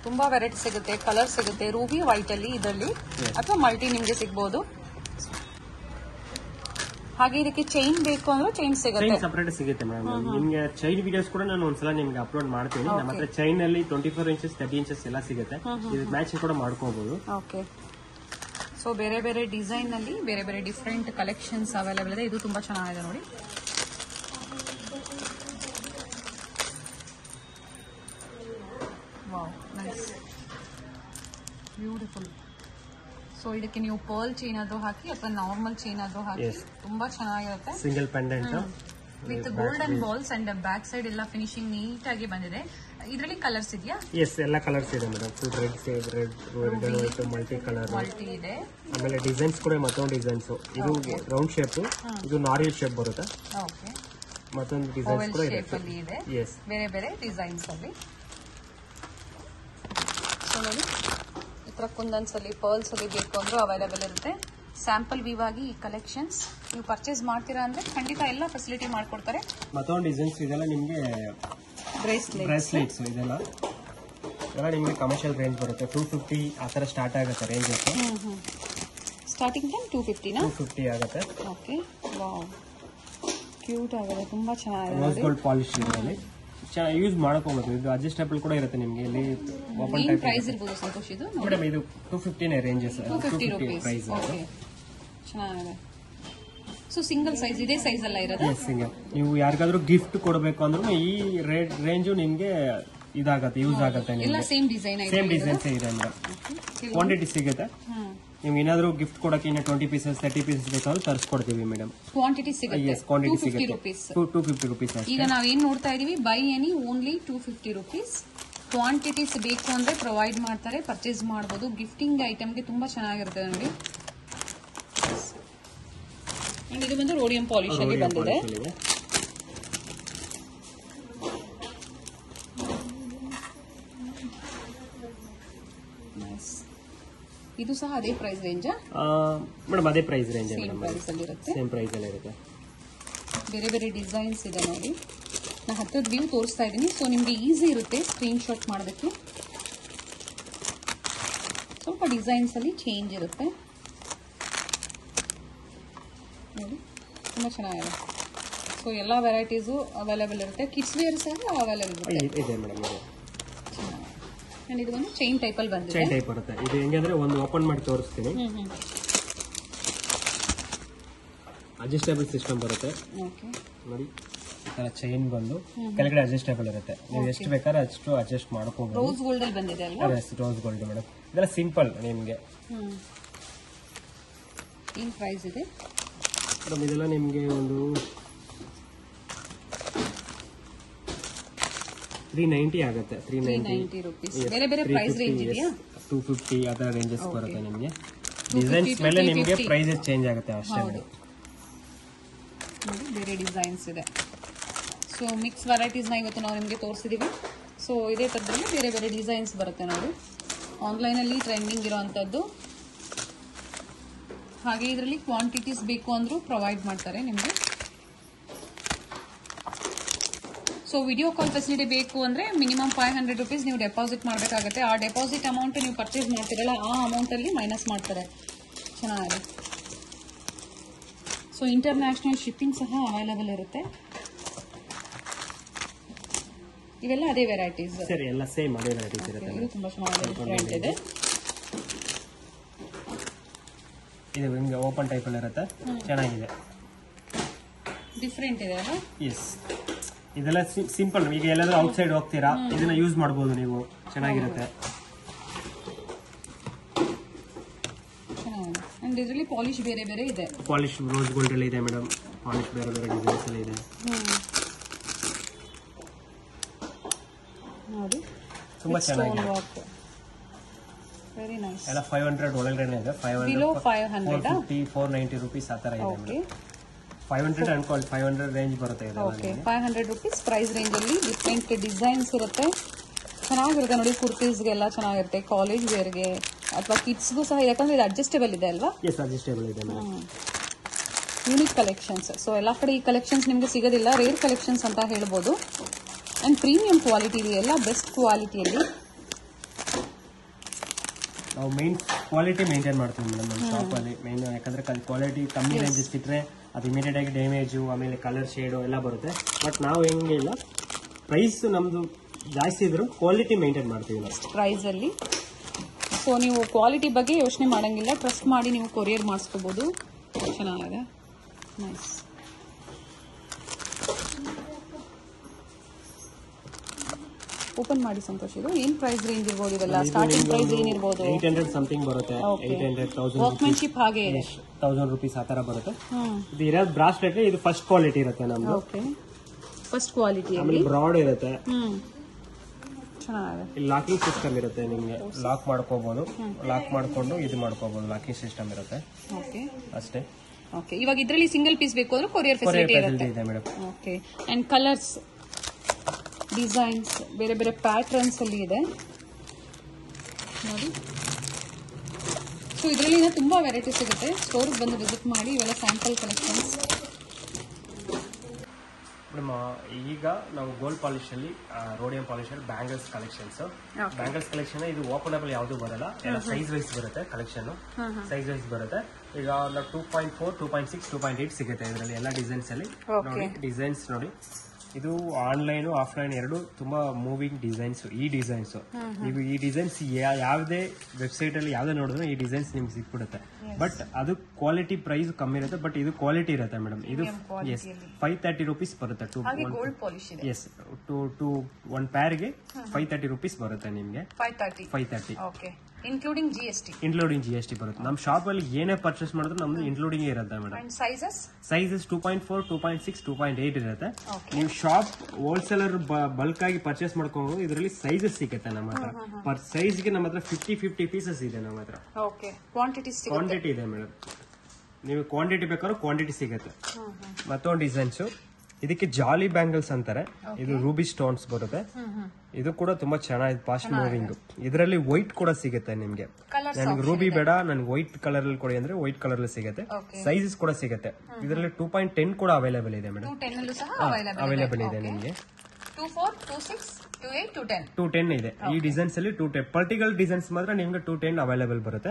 [SPEAKER 1] ತುಂಬಾ ವೆರೈಟಿ ಸಿಗುತ್ತೆ ಕಲರ್ ಸಿಗುತ್ತೆ ರೂಬಿ ವೈಟ್ ಅಲ್ಲಿ ಇದರಲ್ಲಿ ಅಥವಾ ಮಲ್ಟಿ ನಿಮ್ಗೆ ಸಿಗ್ಬೋದು ಹಾಗೆ ಇದಕ್ಕೆ ಚೈನ್ ಬೇಕು ಅಂದ್ರೆ ಚೈನ್ ಸಿಗುತ್ತೆ
[SPEAKER 2] ಚೈನ್ ಸಪರೇಟ್ ಸಿಗುತ್ತೆ ಮೇಡಮ್ ನಿಮ್ಗೆ ಚೈನ್ ವಿಡಿಯೋಸ್ ಕೂಡ ನಾನು ಒಂದ್ಸಲ ನಿಮ್ಗೆ ಅಪ್ಲೋಡ್ ಮಾಡ್ತೀನಿ ನಮ್ಮ ಹತ್ರ ಚೈನ್ ಅಲ್ಲಿ twenty four inches thirty inches ಎಲ್ಲ ಸಿಗುತ್ತೆ ಇದು ಮ್ಯಾಚಿಂಗ್ ಕೂಡ ಮಾಡ್ಕೋಬಹುದು
[SPEAKER 1] ಓಕೆ ಸೊ ಬೇರೆ ಬೇರೆ ಡಿಸೈನ್ ನಲ್ಲಿ ಬೇರೆ ಬೇರೆ ಡಿಫ್ರೆಂಟ್ ಕಲೆಕ್ಷನ್ಸ್ ಅವೈಲೇಬಲ್ ಇದೆ ಇದು ತುಂಬಾ ಚೆನ್ನಾಗಿದೆ ನೋಡಿ ವಾವ್ ನೈಸ್ ಬ್ಯೂಟಿಫುಲ್ ಸೊ ಇದಕ್ಕೆ ನೀವು ಪರ್ಲ್ ಚೈನ್ ಆದ್ರೂ ಹಾಕಿ ಅಥವಾ ನಾರ್ಮಲ್ ಚೈನ್ ಆದ್ರೂ ಹಾಕಿ
[SPEAKER 2] Yes.
[SPEAKER 1] ತುಂಬಾ ಚೆನ್ನಾಗಿರುತ್ತೆ
[SPEAKER 2] single pendant
[SPEAKER 1] with golden balls and back side ಎಲ್ಲ ಫಿನಿಶಿಂಗ್ ನೀಟ್ ಆಗಿ ಬಂದಿದೆ ಇದರಲ್ಲಿ ಕಲರ್ಸ್ ಇದೆಯಾ
[SPEAKER 2] ಎಸ್ ಎಲ್ಲ ಕಲರ್ಸ್ ಇದೆ madam full red red red white multi colour
[SPEAKER 1] quality ಇದೆ
[SPEAKER 2] ಆಮೇಲೆ ಡಿಸೈನ್ಸ್ ಕೂಡ ಮತ್ತೊಂದು ಡಿಸೈನ್ಸ್ ಇದು ರೌಂಡ್ ಶೇಪ್ ಇದು ನಾರಿಯಲ್ ಶೇಪ್ ಬರುತ್ತೆ
[SPEAKER 1] ಓಕೆ
[SPEAKER 2] ಮತ್ತೊಂದು ಡಿಸೈನ್ಸ್
[SPEAKER 1] ಓವೆಲ್
[SPEAKER 2] ಕೂಡ
[SPEAKER 1] ಶೇಪ್
[SPEAKER 2] ಇರುತ್ತೆ
[SPEAKER 1] ಅಲ್ಲಿ ಇದೆ
[SPEAKER 2] ಎಸ್
[SPEAKER 1] ಬೇರೆ ಬೇರೆ ಡಿಸೈನ್ಸ್ ಅಲ್ಲಿ ಸೊ ನೋಡಿ ಈ ಥರ ಕುಂದನ್ಸ್ ಅಲ್ಲಿ ಪರ್ಲ್ಸ್ ಅಲ್ಲಿ ಬೇಕು ಅಂದ್ರೂ ಅವೈಲೇಬಲ್ ಇರುತ್ತೆ ಸ್ಯಾಂಪಲ್ ವ್ಯೂ ಆಗಿ ಈ ಕಲೆಕ್ಷನ್ಸ್ ನೀವು ಪರ್ಚೇಸ್ ಮಾಡ್ತೀರಾ ಅಂದ್ರೆ ಖಂಡಿತ ಎಲ್ಲ ಫೆಸಿಲಿಟಿ ಮಾಡ್ಕೊಡ್ತಾರೆ
[SPEAKER 2] ಮತ್ತೊಂದು ಡಿಸೈನ್ಸ್ ಇದೆಲ್ಲ ನಿಮಗೆ
[SPEAKER 1] ಬ್ರೇಸ್ಲೆಟ್
[SPEAKER 2] ಬ್ರೇಸ್ಲೆಟ್ಸ್ ಇದೆಲ್ಲ ಇದೆಲ್ಲ ನಿಮಗೆ ಕಮರ್ಷಿಯಲ್ ರೇಂಜ್ ಬರುತ್ತೆ ಟೂ ಫಿಫ್ಟಿ ಆ ಥರ ಸ್ಟಾರ್ಟ್ ಆಗುತ್ತೆ ರೇಂಜಸ್
[SPEAKER 1] ಸ್ಟಾರ್ಟಿಂಗ್ ಟೈಮ್ ಟೂ ಫಿಫ್ಟಿನಾ
[SPEAKER 2] ಟೂ ಫಿಫ್ಟಿ ಆಗುತ್ತೆ
[SPEAKER 1] ಓಕೆ ವಾವ್ ಕ್ಯೂಟ್ ಆಗಿದೆ ತುಂಬಾ ಚೆನ್ನಾಗಿದೆ
[SPEAKER 2] ರೋಸ್
[SPEAKER 1] ನೋಡಿ
[SPEAKER 2] ಗೋಲ್ಡ್ ಪಾಲಿಶ್ ಇದರಲ್ಲಿ ಚೆನ್ನಾಗಿ ಯೂಸ್ ಮಾಡ್ಕೋಬಹುದು ಇದು ಅಡ್ಜಸ್ಟಬಲ್ ಕೂಡ ಇರುತ್ತೆ ನಿಮಗೆ ಇಲ್ಲಿ ಓಪನ್
[SPEAKER 1] ಏನ್
[SPEAKER 2] ಟೈಪ್
[SPEAKER 1] ಪ್ರೈಸ್ ಇರ್ಬೋದು ಸಂತೋಷ್ ಇದು
[SPEAKER 2] ಮೇಡಮ್ ಇದು ಟೂ ಫಿಫ್ಟಿನೇ ranges
[SPEAKER 1] two fifty rupees
[SPEAKER 2] price
[SPEAKER 1] okay ಚೆನ್ನಾಗಿದೆ ಸೊ ಸಿಂಗಲ್ ಸೈಜ್ ಇದೇ ಸೈಜ್ ಎಲ್ಲ ಇರೋದು
[SPEAKER 2] ಸಿಂಗಲ್ ನೀವು ಯಾರಿಗಾದ್ರೂ ಗಿಫ್ಟ್ ಕೊಡಬೇಕು ಅಂದ್ರೂ ಈ ರೇಟ್ ರೇಂಜು ನಿಮಗೆ ಇದಾಗತ್ತೆ ಯೂಸ್ ಆಗುತ್ತೆ
[SPEAKER 1] ಎಲ್ಲ
[SPEAKER 2] ನಿಮಗೆ
[SPEAKER 1] ಸೇಮ್ ಡಿಸೈನ್ ಐತೆ
[SPEAKER 2] ಸೇಮ್ ಡಿಸೈನ್ಸ್ ಇದೆ ಮೇಡಮ್ ಕ್ವಾಂಟಿಟಿ ಸಿಗುತ್ತೆ
[SPEAKER 1] ಹ್ಮ್
[SPEAKER 2] ನಿಮ್ಗೆ ಏನಾದರೂ ಗಿಫ್ಟ್ ಕೊಡಕ್ಕೆ ಇನ್ನು ಟ್ವೆಂಟಿ ಪೀಸಸ್ ತರ್ಟಿ ಪೀಸಸ್ ಬೇಕಾದ್ರೂ ತರಿಸ್ಕೊಡ್ತೀವಿ ಮೇಡಮ್
[SPEAKER 1] ಕ್ವಾಂಟಿಟಿ ಸಿಗುತ್ತೆ
[SPEAKER 2] ಎಸ್ ಕ್ವಾಂಟಿಟಿ
[SPEAKER 1] ಟೂ ಫಿಫ್ಟಿ
[SPEAKER 2] ಸಿಗುತ್ತೆ
[SPEAKER 1] rupees
[SPEAKER 2] two two fifty rupees ಅಷ್ಟೇ
[SPEAKER 1] ಈಗ ನಾವೇನ್ ನೋಡ್ತಾ ಇದೀವಿ by any only two fifty rupees quantities ಬೇಕು ಅಂದ್ರೆ ಪ್ರೊವೈಡ್ ಮಾಡ್ತಾರೆ ಪರ್ಚೇಸ್ ಮಾಡ್ಬೋದು ಗಿಫ್ಟಿಂಗ್ ಐಟಮ್ಗೆ ತುಂಬಾ ಚೆನ್ನಾಗಿರುತ್ತೆ ನೋಡಿ And ಇದು ಬಂದು ರೋಡಿಯಂ ಪಾಲಿಶ್ ಅಲ್ಲಿ ಬಂದಿದೆ
[SPEAKER 2] ಇದೆ
[SPEAKER 1] Nice. ಇದು ಸಹ ಅದೇ ಪ್ರೈಸ್ ರೇಂಜಾ
[SPEAKER 2] ಮೇಡಮ್ ಅದೇ price range
[SPEAKER 1] same
[SPEAKER 2] madam
[SPEAKER 1] price ಅಲ್ಲಿ ಇರುತ್ತೆ
[SPEAKER 2] ಸೇಮ್ ಪ್ರೈಸ್ ಅಲ್ಲಿ ಇರುತ್ತೆ
[SPEAKER 1] ಬೇರೆ ಬೇರೆ ಡಿಸೈನ್ಸ್ ಇದೆ ನೋಡಿ ನಾ ಹತ್ತದ ವ್ಯೂ ತೋರಿಸ್ತಾ ಇದ್ದೀನಿ ಸೊ ನಿಮಗೆ ಈಸಿ ಇರುತ್ತೆ ಸ್ಕ್ರೀನ್ ಶಾಟ್ ಮಾಡೋದಕ್ಕೆ ಸ್ವಲ್ಪ ಡಿಸೈನ್ಸ್ ಅಲ್ಲಿ ಚೇಂಜ್ ಇರುತ್ತೆ ನೋಡಿ ತುಂಬ ಚೆನ್ನಾಗಿದೆ ಸೊ ಎಲ್ಲ ವೆರೈಟೀಸು ಅವೈಲೇಬಲ್ ಇರುತ್ತೆ ಕಿಡ್ಸ್ ವೇರ್ ಸಹ ಅವೈಲೇಬಲ್ ಇರುತ್ತೆ
[SPEAKER 2] ಇ- ಇದೆ ಮೇಡಮ್ ಇದೆ
[SPEAKER 1] ಆ್ಯಂಡ್ ಇದು ಒಂದು ಚೈನ್ ಟೈಪಲ್ಲಿ ಬಂದಿದೆ
[SPEAKER 2] ಚೈನ್ ಟೈಪ್ ಬರುತ್ತೆ ಇದು ಹೆಂಗಂದ್ರೆ ಒಂದು ಓಪನ್ ಮಾಡಿ ತೋರಿಸ್ತೀನಿ
[SPEAKER 1] ಹ್ಞೂ ಹ್ಞೂ
[SPEAKER 2] ಅಡ್ಜಸ್ಟೇಬಲ್ ಸಿಸ್ಟಮ್ ಬರುತ್ತೆ
[SPEAKER 1] ಓಕೆ
[SPEAKER 2] ನೋಡಿ ಈ ತರ ಚೈನ್ ಬಂದು ಕೆಳಗಡೆ ಅಡ್ಜಸ್ಟೇಬಲ್ ಇರುತ್ತೆ ನೀವು ಎಷ್ಟು ಬೇಕಾದ್ರೆ ಅಷ್ಟು ಅಡ್ಜಸ್ಟ್ ಮಾಡ್ಕೋಬಹುದು
[SPEAKER 1] ರೋಸ್ ಗೋಲ್ಡಲ್ಲಿ ಬಂದಿದೆ ಅಲ್ವಾ
[SPEAKER 2] ರೋಸ್ ಗೋಲ್ಡ್ ಮೇಡಮ್ ಇದೆಲ್ಲ ಸಿಂಪಲ್ ನಿಮಗೆ
[SPEAKER 1] ಹ್ಞೂ ಏನು ಪ್ರೈಸ್ ಇದೆ
[SPEAKER 2] ಮೇಡಮ್ ಇದೆಲ್ಲ ನಿಮಗೆ ಒಂದು ತ್ರೀ ನೈಂಟಿ ಆಗುತ್ತೆ three
[SPEAKER 1] three
[SPEAKER 2] ninety
[SPEAKER 1] ninety rupees ಬೇರೆ ಬೇರೆ ಪ್ರೈಸ್ ರೇಂಜ್ ಇದೆಯಾ
[SPEAKER 2] ಟೂ ಫಿಫ್ಟಿ ಆ ಥರ ರೇಂಜಸ್ ಬರುತ್ತೆ ನಿಮಗೆ
[SPEAKER 1] 250
[SPEAKER 2] ಡಿಸೈನ್ಸ್
[SPEAKER 1] to
[SPEAKER 2] ಮೇಲೆ ನಿಮಗೆ
[SPEAKER 1] 350.
[SPEAKER 2] ಪ್ರೈಸಸ್ ಚೇಂಜ್ ಆಗುತ್ತೆ ಅಷ್ಟೇ
[SPEAKER 1] ಹೌದು ನೋಡಿ ಬೇರೆ ಡಿಸೈನ್ಸ್ ಇದೆ ಸೊ ಮಿಕ್ಸ್ ವೆರೈಟೀಸ್ನ ಇವತ್ತು ನಾವು ನಿಮಗೆ ತೋರಿಸಿದ್ದೀವಿ ಸೊ ಇದೇ ಥರದಲ್ಲಿ ಬೇರೆ ಬೇರೆ ಡಿಸೈನ್ಸ್ ಬರುತ್ತೆ ನೋಡಿ ಆನ್ಲೈನಲ್ಲಿ ಟ್ರೆಂಡಿಂಗ್ ಇರೋವಂಥದ್ದು ಹಾಗೆ ಇದರಲ್ಲಿ ಕ್ವಾಂಟಿಟೀಸ್ ಬೇಕು ಅಂದರೂ ಪ್ರೊವೈಡ್ ಮಾಡ್ತಾರೆ ನಿಮಗೆ ಸೊ ವಿಡಿಯೋ ಕಾಲ್ ಫೆಸಿಲಿಟಿ ಬೇಕು ಅಂದರೆ ಮಿನಿಮಮ್ ಫೈವ್ ಹಂಡ್ರೆಡ್ ರುಪೀಸ್ ನೀವು ಡೆಪಾಸಿಟ್ ಮಾಡಬೇಕಾಗುತ್ತೆ ಆ ಡೆಪಾಸಿಟ್ ಅಮೌಂಟ್ ನೀವು ಪರ್ಚೇಸ್ ಮಾಡ್ತೀರಲ್ಲ ಆ ಅಮೌಂಟಲ್ಲಿ ಮೈನಸ್ ಮಾಡ್ತಾರೆ ಚೆನ್ನಾಗಿದೆ ಸೊ ಇಂಟರ್ನ್ಯಾಷನಲ್ ಶಿಪ್ಪಿಂಗ್ ಸಹ ಅವೈಲೇಬಲ್ ಇರುತ್ತೆ ಇವೆಲ್ಲ ಅದೇ ವೆರೈಟೀಸ್
[SPEAKER 2] ಸರಿ ಎಲ್ಲ ಸೇಮ್ ಅದೇ ವೆರೈಟೀಸ್ ಇರುತ್ತೆ
[SPEAKER 1] ಇದು ತುಂಬಾ ಚೆನ್ನಾಗಿದೆ ಡಿಫ್ರೆಂಟ್ ಇದೆ
[SPEAKER 2] ಇದು ನಿಮಗೆ ಓಪನ್ ಟೈಪಲ್ಲಿ ಇರುತ್ತೆ ಚೆನ್ನಾಗಿದೆ
[SPEAKER 1] ಡಿಫ್ರೆಂಟ್ ಇದೆ ಅಲ್ಲ
[SPEAKER 2] ಎಸ್ ಇದೆಲ್ಲ ಸಿಂಪಲ್ ಈಗ ಎಲ್ಲಾದ್ರೂ ಔಟ್ಸೈಡ್ ಹೋಗ್ತೀರಾ ಇದನ್ನ ಯೂಸ್ ಮಾಡ್ಬೋದು ನೀವು ಚೆನ್ನಾಗಿರುತ್ತೆ
[SPEAKER 1] ಚೆನ್ನಾಗಿದೆ ಅಂಡ್ ಇದರಲ್ಲಿ ಪಾಲಿಶ್ ಬೇರೆ ಬೇರೆ ಇದೆ
[SPEAKER 2] ಪಾಲಿಶ್ ರೋಸ್ ಗೋಲ್ಡ್ ಅಲ್ಲಿ ಇದೆ ಮೇಡಮ್ ಪಾಲಿಶ್ ಬೇರೆ ಬೇರೆ ಡಿಸೈನ್ಸ್ ಅಲ್ಲಿ ಇದೆ
[SPEAKER 1] ನೋಡಿ
[SPEAKER 2] ತುಂಬಾ ಚೆನ್ನಾಗಿದೆ
[SPEAKER 1] ವರ್ಕ್ ವೆರಿ ನೈಸ್
[SPEAKER 2] ಎಲ್ಲ ಫೈವ್ ಹಂಡ್ರೆಡ್ ಒಳಗಡೆ ಇದೆ five
[SPEAKER 1] below
[SPEAKER 2] hundred
[SPEAKER 1] five
[SPEAKER 2] four
[SPEAKER 1] hundred
[SPEAKER 2] fifty four ninety rupees ಆ ಥರ ಇದೆ
[SPEAKER 1] ಓಕೆ
[SPEAKER 2] ಮೇಡಮ್ ಫೈವ್ ಹಂಡ್ರೆಡ್ ಅನ್ಕೊಳ್ಳಿ ಫೈವ್ ಹಂಡ್ರೆಡ್ ರೇಂಜ್ ಬರುತ್ತೆ ಇದೆಲ್ಲ
[SPEAKER 1] okay five hundred rupees price ರೇಂಜಲ್ಲಿ ಡಿಫ್ರೆಂಟ್ ಡಿಸೈನ್ಸ್ ಇರುತ್ತೆ ಚೆನ್ನಾಗಿರುತ್ತೆ ನೋಡಿ ಕುರ್ತೀಸ್ಗೆಲ್ಲ ಚೆನ್ನಾಗಿರುತ್ತೆ ಕಾಲೇಜ್ ವೇರ್ಗೆ ಅಥವಾ ಕಿಡ್ಸ್ಗೂ ಸಹ ಯಾಕಂದ್ರೆ ಇದು ಅಡ್ಜಸ್ಟೇಬಲ್ ಇದೆ ಅಲ್ವಾ
[SPEAKER 2] ಎಸ್ ಅಡ್ಜಸ್ಟೇಬಲ್ ಇದೆ ಮೇಡಮ್
[SPEAKER 1] ಯೂನಿಕ್ ಕಲೆಕ್ಷನ್ಸ್ ಸೊ ಎಲ್ಲ ಕಡೆ ಈ ಕಲೆಕ್ಷನ್ಸ್ ನಿಮಗೆ ಸಿಗೋದಿಲ್ಲ ರೇರ್ ಕಲೆಕ್ಷನ್ಸ್ ಅಂತ ಹೇಳ್ಬೋದು ಆ್ಯಂಡ್ ಪ್ರೀಮಿಯಂ ಕ್ವಾಲಿಟಿ ಇದೆ ಎಲ್ಲ ಬೆಸ್ಟ್ ಕ್ವಾಲಿಟಿಯಲ್ಲಿ
[SPEAKER 2] ನಾವು ಮೈನ್ ಕ್ವಾಲಿಟಿ ಮೇಂಟೈನ್ ಮಾಡ್ತೀವಿ ಮೇಡಮ್ ನಮ್ಮ ಶಾಪಲ್ಲಿ ಮೈನ್ ಯಾಕಂದ್ರೆ ಕ್ವಾಲಿಟಿ ಕಮ್ಮಿ ರೇಂಜಸ್ ಇಟ್ಟರೆ ಅದು ಇಮಿಡಿಯೇಟ್ ಆಗಿ ಡ್ಯಾಮೇಜು ಆಮೇಲೆ ಕಲರ್ ಶೇಡು ಎಲ್ಲ ಬರುತ್ತೆ ಬಟ್ ನಾವು ಹೆಂಗಿಲ್ಲ ಪ್ರೈಸ್ ನಮ್ದು ಜಾಸ್ತಿ ಇದ್ರು ಕ್ವಾಲಿಟಿ ಮೇಂಟೈನ್ ಮಾಡ್ತೀವಿ ನಾವು
[SPEAKER 3] ಪ್ರೈಸಲ್ಲಿ ಸೊ ನೀವು ಕ್ವಾಲಿಟಿ ಬಗ್ಗೆ ಯೋಚನೆ ಮಾಡಂಗಿಲ್ಲ ಟ್ರಸ್ಟ್ ಮಾಡಿ ನೀವು ಕೊರಿಯರ್ ಮಾಡಿಸ್ಕೋಬೋದು ಚೆನ್ನಾಗಿದೆ ನೈಸ್ ಓಪನ್ ಮಾಡಿ ಸಂತೋಷ್ ಇದು ಏನ್ ಪ್ರೈಸ್ ರೇಂಜ್ ಇರ್ಬೋದು ಇದೆಲ್ಲ ಸ್ಟಾರ್ಟಿಂಗ್ ಪ್ರೈಸ್ ಏನಿರ್ಬೋದು
[SPEAKER 2] ಏಯ್ಟ್ ಹಂಡ್ರೆಡ್ ಸಮಥಿಂಗ್ ಬರುತ್ತೆ
[SPEAKER 3] Okay.
[SPEAKER 2] Eight hundred thousand
[SPEAKER 3] workmanship ಹಾಗೆ ಇದೆ
[SPEAKER 2] ತೌಸಂಡ್ ರುಪೀಸ್ ಆ ಥರ ಬರುತ್ತೆ
[SPEAKER 3] ಹ್ಮ್
[SPEAKER 2] ಇದು ಇರೋದು ಬ್ರಾಸ್ಲೆಟ್ ಇದು ಫಸ್ಟ್ ಕ್ವಾಲಿಟಿ ಇರುತ್ತೆ ನಮ್ದು
[SPEAKER 3] ಓಕೆ ಫಸ್ಟ್ ಕ್ವಾಲಿಟಿ
[SPEAKER 2] ಆಮೇಲೆ ಬ್ರಾಡ್ ಇರುತ್ತೆ
[SPEAKER 3] ಹ್ಮ್ ಚೆನ್ನಾಗಿದೆ
[SPEAKER 2] ಇಲ್ಲಿ ಲಾಕಿಂಗ್ ಸಿಸ್ಟಮ್ ಇರುತ್ತೆ ನಿಮಗೆ ಲಾಕ್ ಮಾಡ್ಕೋಬಹುದು ಲಾಕ್ ಮಾಡ್ಕೊಂಡು ಇದು ಮಾಡ್ಕೋಬಹುದು ಲಾಕಿಂಗ್ ಸಿಸ್ಟಮ್ ಇರುತ್ತೆ
[SPEAKER 3] ಓಕೆ
[SPEAKER 2] ಅಷ್ಟೇ
[SPEAKER 3] ಓಕೆ ಇವಾಗ ಇದರಲ್ಲಿ ಸಿಂಗಲ್ ಪೀಸ್ ಬೇಕು ಅಂದ್ರೆ ಕೊರಿಯರ್
[SPEAKER 2] ಕೊರಿಯರ್
[SPEAKER 3] ಫೆಸಿಲಿಟಿ ಇರುತ್ತೆ
[SPEAKER 2] ಫೆಸಿಲಿಟಿ ಇದೆ madam
[SPEAKER 3] okay and colours designs ಬೇರೆ ಬೇರೆ ಪ್ಯಾಟ್ರನ್ಸ್ ಅಲ್ಲಿ ಇದೆ ನೋಡಿ ಸೊ ಇದರಲ್ಲಿ ತುಂಬಾ ವೆರೈಟಿ ಸಿಗುತ್ತೆ ಸ್ಟೋರ್ಗೆ ಬಂದು ವಿಸಿಟ್ ಮಾಡಿ ಇವೆಲ್ಲ ಸ್ಯಾಂಪಲ್ ಕಲೆಕ್ಷನ್ಸ್
[SPEAKER 2] ಮೇಡಮ್ ಈಗ ನಾವು ಗೋಲ್ಡ್ ಪಾಲಿಶ್ ಅಲ್ಲಿ ರೋಡಿಯಂ ಪಾಲಿಶ್ ಅಲ್ಲಿ ಬ್ಯಾಂಗಲ್ಸ್ ಕಲೆಕ್ಷನ್ಸ್ ಬ್ಯಾಂಗಲ್ಸ್ ಕಲೆಕ್ಷನ್ ಇದು ಓಪನಬಲ್ ಯಾವುದು ಬರಲ್ಲ ಎಲ್ಲ ಸೈಜ್ ವೈಸ್ ಬರುತ್ತೆ ಕಲೆಕ್ಷನ್ ಸೈಜ್ ವೈಸ್ ಬರುತ್ತೆ ಈಗ ನಾವು two point four two point six two point eight ಸಿಗುತ್ತೆ ಇದರಲ್ಲಿ ಎಲ್ಲ ಡಿಸೈನ್ಸ್ ಅಲ್ಲಿ ನೋಡಿ ಡಿಸೈನ್ಸ್ ನೋಡಿ ಇದು ಆನ್ಲೈನ್ ಆಫ್ಲೈನ್ ಎರಡು ತುಂಬಾ ಮೂವಿಂಗ್ ಡಿಸೈನ್ಸ್ ಈ ಡಿಸೈನ್ಸ್ ನೀವು ಈ ಡಿಸೈನ್ಸ್ ಯಾವುದೇ ವೆಬ್ಸೈಟ್ ಅಲ್ಲಿ ಯಾವ್ದೇ ನೋಡಿದ್ರು ಈ ಡಿಸೈನ್ಸ್ ನಿಮ್ಗೆ ಸಿಕ್ಬಿಡುತ್ತೆ ಬಟ್ ಅದು ಕ್ವಾಲಿಟಿ ಪ್ರೈಸ್ ಕಮ್ಮಿ ಇರುತ್ತೆ ಬಟ್ ಇದು ಕ್ವಾಲಿಟಿ ಇರುತ್ತೆ ಮೇಡಮ್ ಇದು ಎಸ್ ಫೈವ್ ತರ್ಟಿ ರುಪೀಸ್ ಬರುತ್ತೆ ಟು
[SPEAKER 3] ಹಾಗೆ ಗೋಲ್ಡ್ ಪಾಲಿಶ್ ಇದೆ
[SPEAKER 2] ಎಸ್ ಟು ಟು ಒನ್ ಪ್ಯಾರ್ಗೆ ಫೈವ್ ತರ್ಟಿ ರುಪೀಸ್ ಬರುತ್ತೆ ನಿಮಗೆ
[SPEAKER 3] five thirty
[SPEAKER 2] five thirty
[SPEAKER 3] okay including G S T
[SPEAKER 2] including G S T ಬರುತ್ತೆ ನಮ್ಮ ಶಾಪ್ ಅಲ್ಲಿ ಏನೇ ಪರ್ಚೇಸ್ ಮಾಡಿದ್ರು ನಮ್ದು ಇನ್ಕ್ಲೂಡಿಂಗ್ ಇರುತ್ತೆ madam
[SPEAKER 3] and sizes
[SPEAKER 2] sizes two point four two point six two point eight ಇರುತ್ತೆ
[SPEAKER 3] Okay.
[SPEAKER 2] ನೀವು ಶಾಪ್ ಹೋಲ್ಸೇಲರ್ ಬಲ್ಕ್ ಆಗಿ ಪರ್ಚೇಸ್ ಮಾಡ್ಕೋಬಹುದು ಇದರಲ್ಲಿ ಸೈಜಸ್ ಸಿಗುತ್ತೆ ನಮ್ಮ ಹತ್ರ ಪರ್ ಸೈಜ್ಗೆ ನಮ್ಮ ಹತ್ರ ಫಿಫ್ಟಿ ಫಿಫ್ಟಿ ಪೀಸಸ್ ಇದೆ ನಮ್ಮ ಹತ್ರ
[SPEAKER 3] ಓಕೆ ಕ್ವಾಂಟಿಟಿ ಸಿಗುತ್ತೆ
[SPEAKER 2] ಕ್ವಾಂಟಿಟಿ ಇದೆ ಮೇಡಮ್ ನೀವು ಕ್ವಾಂಟಿಟಿ ಬೇಕಾದ್ರೂ ಕ್ವಾಂಟಿಟಿ ಸಿಗುತ್ತೆ ಮತ್ತೊಂದು ಡಿಸೈನ್ಸ್ ಇದಕ್ಕೆ ಜಾಲಿ ಬ್ಯಾಂಗಲ್ಸ್ ಅಂತಾರೆ ಇದು ರೂಬಿ ಸ್ಟೋನ್ಸ್ ಬರುತ್ತೆ ಇದು ಕೂಡ ತುಂಬಾ ಚೆನ್ನಾಗಿದೆ ಫಾಸ್ಟ್ ಮೂವಿಂಗ್ ಇದರಲ್ಲಿ ವೈಟ್ ಕೂಡ ಸಿಗುತ್ತೆ ನಿಮ್ಗೆ
[SPEAKER 3] ಕಲರ್ಸ್
[SPEAKER 2] ನನಗೆ ರೂಬಿ ಬೇಡ ನನ್ಗೆ ವೈಟ್ ಕಲರ್ ಅಲ್ಲಿ ಕೊಡಿ ಅಂದ್ರೆ ವೈಟ್ ಕಲರ್ ಅಲ್ಲಿ ಸಿಗುತ್ತೆ
[SPEAKER 3] Okay.
[SPEAKER 2] ಸೈಜಸ್ ಕೂಡ ಸಿಗುತ್ತೆ ಇದರಲ್ಲಿ ಟೂ ಪಾಯಿಂಟ್ ಟೆನ್ ಕೂಡ ಅವೈಲೇಬಲ್ ಇದೆ ಮೇಡಮ್
[SPEAKER 3] ಟೂ ಟೆನ್ ಅಲ್ಲೂ ಸಹ ಅವೈಲಬಲ್
[SPEAKER 2] ಅವೈಲೇಬಲ್ ಇದೆ ನಿಮ್ಗೆ
[SPEAKER 3] two four two six two eight two ten
[SPEAKER 2] two ten ಇದೆ ಈ ಡಿಸೈನ್ಸ್ ಅಲ್ಲಿ ಟೂ ಟೆನ್ ಪರ್ಟಿಕಲ್ ಡಿಸೈನ್ಸ್ ಮಾತ್ರ ನಿಮ್ಗೆ ಟೂ ಟೆನ್ ಅವೈಲೇಬಲ್ ಬರುತ್ತೆ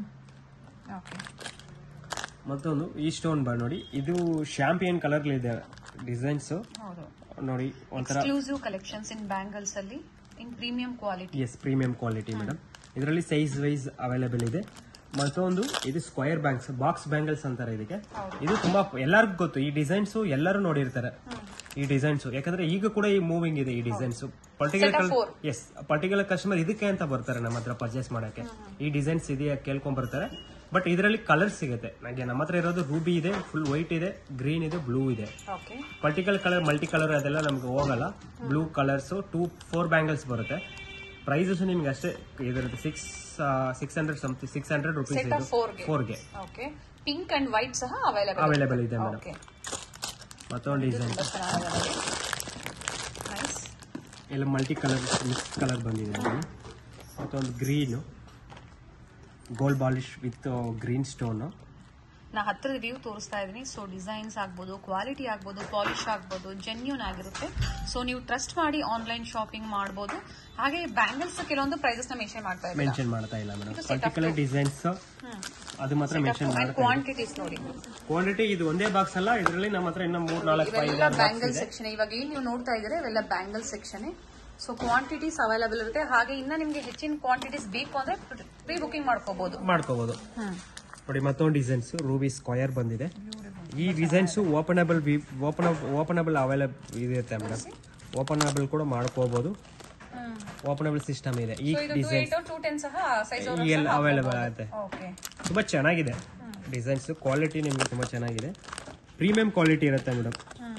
[SPEAKER 3] ಓಕೆ
[SPEAKER 2] ಮತ್ತೊಂದು ಈ ಸ್ಟೋನ್ ಬಾ ನೋಡಿ ಇದು ಶಾಂಪಿಯನ್ ಕಲರ್ ಇದೆ ಡಿಸೈನ್ಸ್
[SPEAKER 3] ಹೌದು
[SPEAKER 2] ನೋಡಿ ಒಂಥರ
[SPEAKER 3] ಎಕ್ಸ್ಕ್ಲೂಸಿವ್ ಕಲೆಕ್ಷನ್ಸ್ ಇನ್ ಬ್ಯಾಂಗಲ್ಸ್ ಅಲ್ಲಿ in premium quality
[SPEAKER 2] yes premium quality madam ಇದರಲ್ಲಿ ಸೈಜ್ ವೈಸ್ ಅವೈಲೇಬಲ್ ಇದೆ ಮತ್ತೊಂದು ಇದು ಸ್ಕ್ವಯರ್ ಬ್ಯಾಂಕ್ಸ್ ಬಾಕ್ಸ್ ಬ್ಯಾಂಗಲ್ಸ್ ಅಂತಾರೆ ಇದಕ್ಕೆ ಇದು ತುಂಬಾ ಎಲ್ಲರಿಗೂ ಗೊತ್ತು ಈ ಡಿಸೈನ್ಸ್ ಎಲ್ಲರೂ ನೋಡಿರ್ತಾರೆ ಈ ಡಿಸೈನ್ಸ್ ಯಾಕಂದ್ರೆ ಈಗ ಕೂಡ ಈ ಮೂವಿಂಗ್ ಇದೆ ಈ designs particular yes particular customer ಇದಕ್ಕೆ ಅಂತ ಬರ್ತಾರೆ ನಮ್ಮ ಹತ್ರ ಪರ್ಚೇಸ್ ಮಾಡಕ್ಕೆ ಈ ಡಿಸೈನ್ಸ್ ಇದೆಯಾ ಕೇಳ್ಕೊಂಡ್ ಬರ್ತಾರೆ ಬಟ್ ಇದರಲ್ಲಿ ಕಲರ್ ಸಿಗುತ್ತೆ ನನಗೆ ನಮ್ಮ ಹತ್ರ ಇರೋದು ರೂಬಿ ಇದೆ ಫುಲ್ ವೈಟ್ ಇದೆ ಗ್ರೀನ್ ಇದೆ ಬ್ಲೂ ಇದೆ
[SPEAKER 3] okay
[SPEAKER 2] particular colour multi colour ಅದೆಲ್ಲ ನಮ್ಗೆ ಹೋಗಲ್ಲ blue colours two four bangles ಬರುತ್ತೆ ಪ್ರೈಸಸ್ ನಿಮ್ಗೆ ಅಷ್ಟೇ ಇದರದ್ದು six six hundred something six hundred rupees
[SPEAKER 3] set
[SPEAKER 2] ಇದು
[SPEAKER 3] ಆಫ್ ಫೋರ್ಗೆ
[SPEAKER 2] ಫೋರ್ಗೆ
[SPEAKER 3] ಓಕೆ ಪಿಂಕ್ ಅಂಡ್ ವೈಟ್ ಸಹ ಅವೈಲಬಲ್
[SPEAKER 2] ಅವೈಲೇಬಲ್ ಇದೆ ಮೇಡಮ್
[SPEAKER 3] ಓಕೆ
[SPEAKER 2] ಮತ್ತೊಂದು ಡಿಸೈನ್
[SPEAKER 3] ತುಂಬಾ ಚೆನ್ನಾಗಿದೆ ನೈಸ್
[SPEAKER 2] ಎಲ್ಲ ಮಲ್ಟಿ ಕಲರ್ ಮಿಕ್ಸ್ ಕಲರ್ ಬಂದಿದೆ ಅದರಲ್ಲಿ ಮತ್ತೊಂದು green gold polish with green stone
[SPEAKER 3] ನಾ ಹತ್ರದ ವ್ಯೂ ತೋರಿಸ್ತಾ ಇದ್ದೀನಿ ಸೊ ಡಿಸೈನ್ಸ್ ಆಗ್ಬೋದು ಕ್ವಾಲಿಟಿ ಆಗ್ಬೋದು ಪಾಲಿಶ್ ಆಗ್ಬೋದು ಜೆನ್ಯೂನ್ ಆಗಿರುತ್ತೆ ಸೊ ನೀವು ಟ್ರಸ್ಟ್ ಮಾಡಿ ಆನ್ಲೈನ್ ಶಾಪಿಂಗ್ ಮಾಡ್ಬೋದು ಹಾಗೆ ಬ್ಯಾಂಗಲ್ಸ್ ಕೆಲವೊಂದು ಪ್ರೈಸಸ್ ನ ಮೆನ್ಷನ್ ಮಾಡ್ತಾ ಇದ್ದೀರಾ
[SPEAKER 2] ಮೆನ್ಷನ್ ಮಾಡ್ತಾ ಇಲ್ಲ ಮೇಡಮ್ ಪರ್ಟಿಕ್ಯುಲರ್ ಡಿಸೈನ್ಸ್ ಅದು ಮಾತ್ರ ಮೆನ್ಷನ್ ಮಾಡ್ತಾ
[SPEAKER 3] ಕ್ವಾಂಟಿಟೀಸ್ ನೋಡಿ
[SPEAKER 2] ಕ್ವಾಂಟಿಟಿ ಇದು ಒಂದೇ ಬಾಕ್ಸ್ ಅಲ್ಲ ಇದರಲ್ಲಿ ನಮ್ಮ ಹತ್ರ ಇನ್ನ ಮೂರ್ ನಾಲ್ಕು ಫೈವ್
[SPEAKER 3] ಇವೆಲ್ಲ ಬ್ಯಾಂಗಲ್ ಸೆಕ್ಷನ್ ಇವಾಗ ಏನ್ ನೀವು ನೋಡ್ತಾ ಇದ್ರೆ ಇವೆಲ್ಲ bangle section so quantities available ಇರುತ್ತೆ ಹಾಗೆ ಇನ್ನ ನಿಮ್ಗೆ ಹೆಚ್ಚಿನ ಕ್ವಾಂಟಿಟೀಸ್ ಬೇಕು ಅಂದ್ರೆ ಪ್ರೀ ಬುಕಿಂಗ್ ಮಾಡ್ಕೋಬಹುದು
[SPEAKER 2] ಮಾಡ್ಕೋಬಹುದು ನೋಡಿ ಮತ್ತೊಂದು ಡಿಸೈನ್ಸ್ ರೂಬಿ ಸ್ಕ್ವಯರ್ ಬಂದಿದೆ ಈ designs openable open openable available ಇರುತ್ತೆ ಮೇಡಮ್ ಓಪನಬಲ್ ಕೂಡ ಮಾಡ್ಕೋಬಹುದು ಓಪನಬಲ್ ಸಿಸ್ಟಮ್ ಇದೆ ಈ
[SPEAKER 3] ಸೊ ಇದು two
[SPEAKER 2] designs
[SPEAKER 3] eight two ten ಸಹ ಸೈಜ್
[SPEAKER 2] ಈ ಎಲ್ಲ ಅವೈಲಬಲ್ ಆಗುತ್ತೆ
[SPEAKER 3] ಓಕೆ
[SPEAKER 2] ತುಂಬಾ ಚೆನ್ನಾಗಿದೆ ಡಿಸೈನ್ಸ್ ಕ್ವಾಲಿಟಿ ನಿಮಗೆ ತುಂಬಾ ಚೆನ್ನಾಗಿದೆ ಪ್ರೀಮಿಯಂ ಕ್ವಾಲಿಟಿ ಇರುತ್ತೆ ಮೇಡಮ್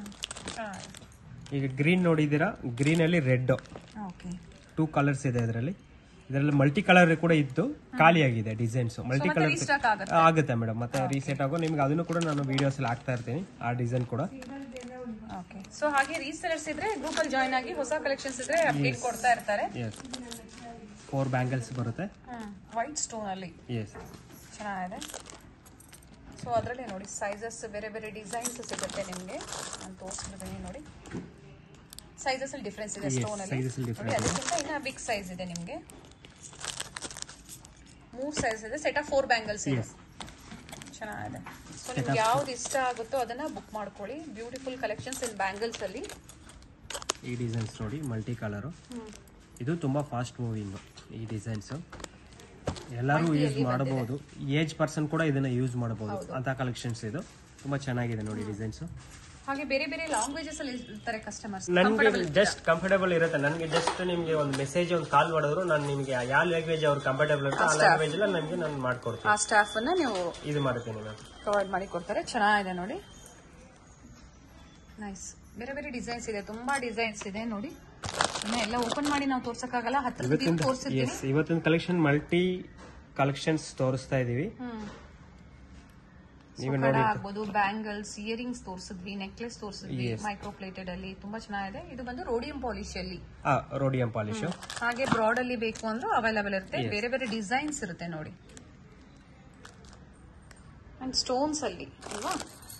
[SPEAKER 2] ಈಗ ಗ್ರೀನ್ ನೋಡಿದ್ದೀರಾ ಗ್ರೀನ್ ಅಲ್ಲಿ ರೆಡ್
[SPEAKER 3] ಓಕೆ
[SPEAKER 2] ಟೂ ಕಲರ್ಸ್ ಇದೆ ಇದರಲ್ಲಿ ಇದರಲ್ಲಿ ಮಲ್ಟಿ ಕಲರ್ ಕೂಡ ಇತ್ತು ಖಾಲಿಯಾಗಿದೆ ಡಿಸೈನ್ಸ್ ಮಲ್ಟಿ ಕಲರ್
[SPEAKER 3] ರೀಸ್ಟಾಕ್ ಆಗುತ್ತೆ
[SPEAKER 2] ಆಗುತ್ತೆ ಮೇಡಮ್ ಮತ್ತೆ ರೀಸೆಟ್ ಆಗೋ ನಿಮ್ಗೆ ಅದನ್ನು ಕೂಡ ನಾನು ವಿಡಿಯೋಸ್ ಅಲ್ಲಿ ಹಾಕ್ತಾ ಇರ್ತೀನಿ ಆ ಡಿಸೈನ್ ಕೂಡ
[SPEAKER 3] ಓಕೆ ಸೊ ಹಾಗೆ ರೀಸೆಲರ್ಸ್ ಇದ್ರೆ ಗ್ರೂಪ್ ಅಲ್ಲಿ ಜಾಯ್ನ್ ಆಗಿ ಹೊಸ ಕಲೆಕ್ಷನ್ಸ್ ಇದ್ರೆ ಅಪ್ಡೇಟ್ ಕೊಡ್ತಾ ಇರ್ತಾರೆ
[SPEAKER 2] ಎಸ್ ಫೋರ್ ಬ್ಯಾಂಗಲ್ಸ್ ಬರುತ್ತೆ
[SPEAKER 3] ವೈಟ್ ಸ್ಟೋನ್ ಅಲ್ಲಿ
[SPEAKER 2] ಎಸ್
[SPEAKER 3] ಚೆನ್ನಾಗಿದೆ ಸೊ ಅದರಲ್ಲಿ ನೋಡಿ ಸೈಜಸ್ ಬೇರೆ ಬೇರೆ ಡಿಸೈನ್ಸ್ ಸಿಗುತ್ತೆ ನಿಮಗೆ ನಾನು ತೋರಿಸ್ಬಿಡ್ತೀನಿ ನೋಡಿ ಸೈಜಸ್ ಅಲ್ಲಿ ಡಿಫ್ರೆನ್ಸ್ ಇದೆ
[SPEAKER 2] Yes,
[SPEAKER 3] ಸ್ಟೋನ್ ಅಲ್ಲಿ
[SPEAKER 2] sizes ಅಲ್ಲಿ
[SPEAKER 3] ನೋಡಿ ಅದಕ್ಕಿಂತ ಇನ್ನ ಬಿಗ್ ಸೈಜ್ ಇದೆ ನಿಮಗೆ ಮೂರ್ ಸೈಜ್ ಇದೆ ಸೆಟ್ ಆಫ್ ಫೋರ್ ಬ್ಯಾಂಗಲ್ಸ್ ಇದೆ
[SPEAKER 2] Yes.
[SPEAKER 3] ಚೆನ್ನಾಗಿದೆ ಸೊ ನಿಮ್ಗೆ ಯಾವ್ದು ಇಷ್ಟ ಆಗುತ್ತೋ ಅದನ್ನ ಬುಕ್ ಮಾಡ್ಕೊಳ್ಳಿ ಬ್ಯೂಟಿಫುಲ್ ಕಲೆಕ್ಷನ್ಸ್ ಇನ್ ಬ್ಯಾಂಗಲ್ಸ್ ಅಲ್ಲಿ
[SPEAKER 2] ಈ ಡಿಸೈನ್ಸ್ ನೋಡಿ ಮಲ್ಟಿ ಕಲರು ಇದು ತುಂಬಾ ಫಾಸ್ಟ್ ಮೂವಿಂಗ್ ಈ ಡಿಸೈನ್ಸ್ ಎಲ್ಲರೂ ಯೂಸ್ ಮಾಡಬಹುದು ಏಜ್ ಪರ್ಸನ್ ಕೂಡ ಇದನ್ನ ಯೂಸ್ ಮಾಡಬಹುದು ಅಂತ ಕಲೆಕ್ಷನ್ಸ್ ಇದು ತುಂಬಾ ಚೆನ್ನಾಗಿದೆ ನೋಡಿ ಡಿಸೈನ್ಸ್
[SPEAKER 3] ಹಾಗೆ ಬೇರೆ ಬೇರೆ ಲ್ಯಾಂಗ್ವೇಜಸ್ ಅಲ್ಲಿ ಇರ್ತಾರೆ ಕಸ್ಟಮರ್ಸ್
[SPEAKER 2] ನನಗೆ ಜಸ್ಟ್ ಕಂಫರ್ಟೇಬಲ್ ಇರುತ್ತೆ ನನಗೆ ಜಸ್ಟ್ ನಿಮಗೆ ಒಂದು ಮೆಸೇಜ್ ಒಂದು ಕಾಲ್ ಮಾಡಿದ್ರು ನಾನು ನಿಮಗೆ ಯಾವ ಲ್ಯಾಂಗ್ವೇಜ್ ಅವ್ರು ಕಂಫರ್ಟೇಬಲ್ ಇರುತ್ತೆ ಆ ಲ್ಯಾಂಗ್ವೇಜ್ ಎಲ್ಲ ನನಗೆ ನಾನು ಮಾಡ್ಕೊಡ್ತೀನಿ
[SPEAKER 3] ಆ ಸ್ಟಾಫ್ ಅನ್ನ ನೀವು
[SPEAKER 2] ಇದು ಮಾಡ್ತೀನಿ ನಾನು
[SPEAKER 3] ಪ್ರೊವೈಡ್ ಮಾಡಿ ಕೊಡ್ತಾರೆ ಚೆನ್ನಾಗಿದೆ ನೋಡಿ ನೈಸ್ ಬೇರೆ ಬೇರೆ ಡಿಸೈನ್ಸ್ ಇದೆ ತುಂಬಾ ಡಿಸೈನ್ಸ್ ಇದೆ ನೋಡಿ ಇನ್ನ ಎಲ್ಲ ಓಪನ್ ಮಾಡಿ ನಾವು ತೋರ್ಸಕ್ಕಾಗಲ್ಲ ಹತ್ರ ತೋರಿಸಿರ್ತೀವಿ
[SPEAKER 2] ಎಸ್ ಇವತ್ತಿನ ಕಲೆಕ್ಷನ್ ಮಲ್ಟಿ ಕಲೆಕ್ಷನ್ಸ್ ತೋರಿಸ್ತಾ ಇದೀವಿ
[SPEAKER 3] So, ಕಡ ಆಗ್ಬೋದು ಬ್ಯಾಂಗಲ್ಸ್ ಇಯರಿಂಗ್ಸ್ ತೋರಿಸಿದ್ವಿ ನೆಕ್ಲೆಸ್ ತೋರಿಸಿದ್ವಿ ಮೈಕ್ರೋ ಪ್ಲೇಟೆಡ್ ಅಲ್ಲಿ ತುಂಬಾ ಚೆನ್ನಾಗಿದೆ ಇದು ಬಂದು ರೋಡಿಯಂ ಪಾಲಿಶ್ ಅಲ್ಲಿ
[SPEAKER 2] ಆ ರೋಡಿಯಂ ಪಾಲಿಶ್
[SPEAKER 3] ಹಾಗೆ ಬ್ರಾಡ್ ಅಲ್ಲಿ ಬೇಕು ಅಂದ್ರೂ ಅವೈಲಬಲ್ ಇರುತ್ತೆ ಬೇರೆ ಬೇರೆ ಡಿಸೈನ್ಸ್ ಇರುತ್ತೆ ನೋಡಿ ಅಂಡ್ ಸ್ಟೋನ್ಸ್ ಅಲ್ಲಿ ಅಲ್ವಾ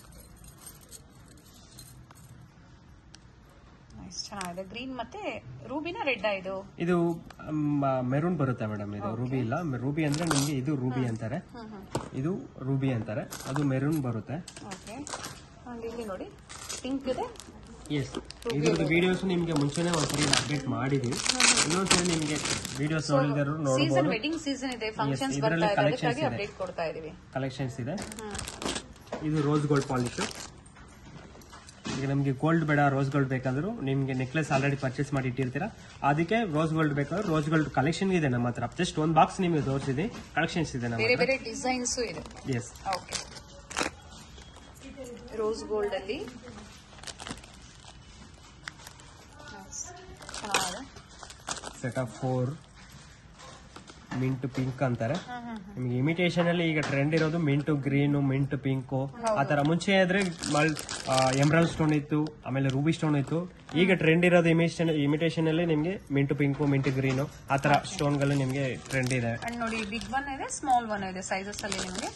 [SPEAKER 3] Nice, ಚೆನ್ನಾಗಿದೆ ಗ್ರೀನ್ ಮತ್ತೆ ರೂಬಿನ ರೆಡ್ ಇದು
[SPEAKER 2] ಇದು ಮೆರೂನ್ ಬರುತ್ತೆ ಮೇಡಮ್ ಇದು ರೂಬಿ ಇಲ್ಲ ರೂಬಿ ಅಂದ್ರೆ ನಿಮ್ಗೆ ಇದು ರೂಬಿ ಅಂತಾರೆ ಇದು ರೂಬಿ ಅಂತಾರೆ ಅದು ಮೆರೂನ್ ಬರುತ್ತೆ
[SPEAKER 3] ಓಕೆ ಅಂಡ್ ಇಲ್ಲಿ ನೋಡಿ ಪಿಂಕ್ ಇದೆ
[SPEAKER 2] ಎಸ್ ಇದ್ರದ್ದು ವಿಡಿಯೋಸ್ ನಿಮ್ಗೆ ಮುಂಚೆನೆ ಒಂದ್ಸರಿ ಅಪ್ಡೇಟ್ ಮಾಡಿದೀವಿ ಇನ್ನೊಂದ್ಸರಿ ನಿಮ್ಗೆ ವಿಡಿಯೋಸ್ ನೋಡಿದ್ರು
[SPEAKER 3] ಸೀಸನ್
[SPEAKER 2] ನೋಡಬಹುದು
[SPEAKER 3] ವೆಡ್ಡಿಂಗ್ ಸೀಸನ್ ಇದೆ ಫಂಕ್ಷನ್ಸ್
[SPEAKER 2] ಇದ್ರಲ್ಲಿ
[SPEAKER 3] ಬರ್ತಾ ಇದೆ
[SPEAKER 2] collections
[SPEAKER 3] ಅದಕ್ಕಾಗಿ
[SPEAKER 2] ಇದೆ.
[SPEAKER 3] ಅಪ್ಡೇಟ್ ಕೊಡ್ತಾ ಇದೀವಿ
[SPEAKER 2] ಕಲೆಕ್ಷನ್ಸ್ ಇದೆ ಇದು ರೋಸ್ ಗೋಲ್ಡ್ ಪಾಲಿಶ್ ಈಗ ನಮಗೆ ಗೋಲ್ಡ್ ಬೇಡ ರೋಸ್ ಗೋಲ್ಡ್ ಬೇಕಂದ್ರು ನಿಮ್ಗೆ ನೆಕ್ಲೆಸ್ ಆಲ್ರೆಡಿ ಪರ್ಚೇಸ್ ಮಾಡಿ ಇಟ್ಟಿರ್ತೀರಾ ಅದಕ್ಕೆ ರೋಸ್ ಗೋಲ್ಡ್ ಬೇಕಾದ್ರೆ ರೋಸ್ ಗೋಲ್ಡ್ ಕಲೆಕ್ಷನ್ ಇದೆ ನಮ್ಮ ಹತ್ರ ಜಸ್ಟ್ ಒಂದು ಬಾಕ್ಸ್ ನಿಮಗೆ ತೋರಿಸಿದೆ ಕಲೆಕ್ಷನ್ಸ್ ಇದೆ ನಮ್ಮ
[SPEAKER 3] ಬೇರೆ ಬೇರೆ ಡಿಸೈನ್ಸ್ ಇದೆ
[SPEAKER 2] ಎಸ್
[SPEAKER 3] ಓಕೆ ರೋಸ್ ಗೋಲ್ಡ್ ಅಲ್ಲಿ Nice. ಚೆನ್ನಾಗಿದೆ
[SPEAKER 2] set of four mint pink ಅಂತಾರೆ ನಿಮ್ಗೆ ಇಮಿಟೇಷನ್ ಅಲ್ಲಿ ಈಗ ಟ್ರೆಂಡ್ ಇರೋದು ಮಿಂಟು ಗ್ರೀನ್ ಮಿಂಟ್ ಪಿಂಕು ಆ ತರ ಮುಂಚೆ ಆದ್ರೆ ಎಮ್ರಲ್ ಸ್ಟೋನ್ ಇತ್ತು ಆಮೇಲೆ ರೂಬಿ ಸ್ಟೋನ್ ಇತ್ತು ಈಗ ಟ್ರೆಂಡ್ ಇರೋದು ಇಮಿಟೇಷನ್ ಇಮಿಟೇಷನ್ ಅಲ್ಲಿ ನಿಮ್ಗೆ ಮಿಂಟು ಪಿಂಕು ಮಿಂಟ್ ಗ್ರೀನು ಆ ತರ ಸ್ಟೋನ್ ಗಳು ನಿಮ್ಗೆ ಟ್ರೆಂಡ್ ಇದೆ
[SPEAKER 3] ಅಂಡ್ ನೋಡಿ ಬಿಗ್ ಒನ್ ಇದೆ ಸ್ಮಾಲ್ ಒನ್ ಇದೆ ಸೈಜಸ್ ಅಲ್ಲಿ ನಿಮಗೆ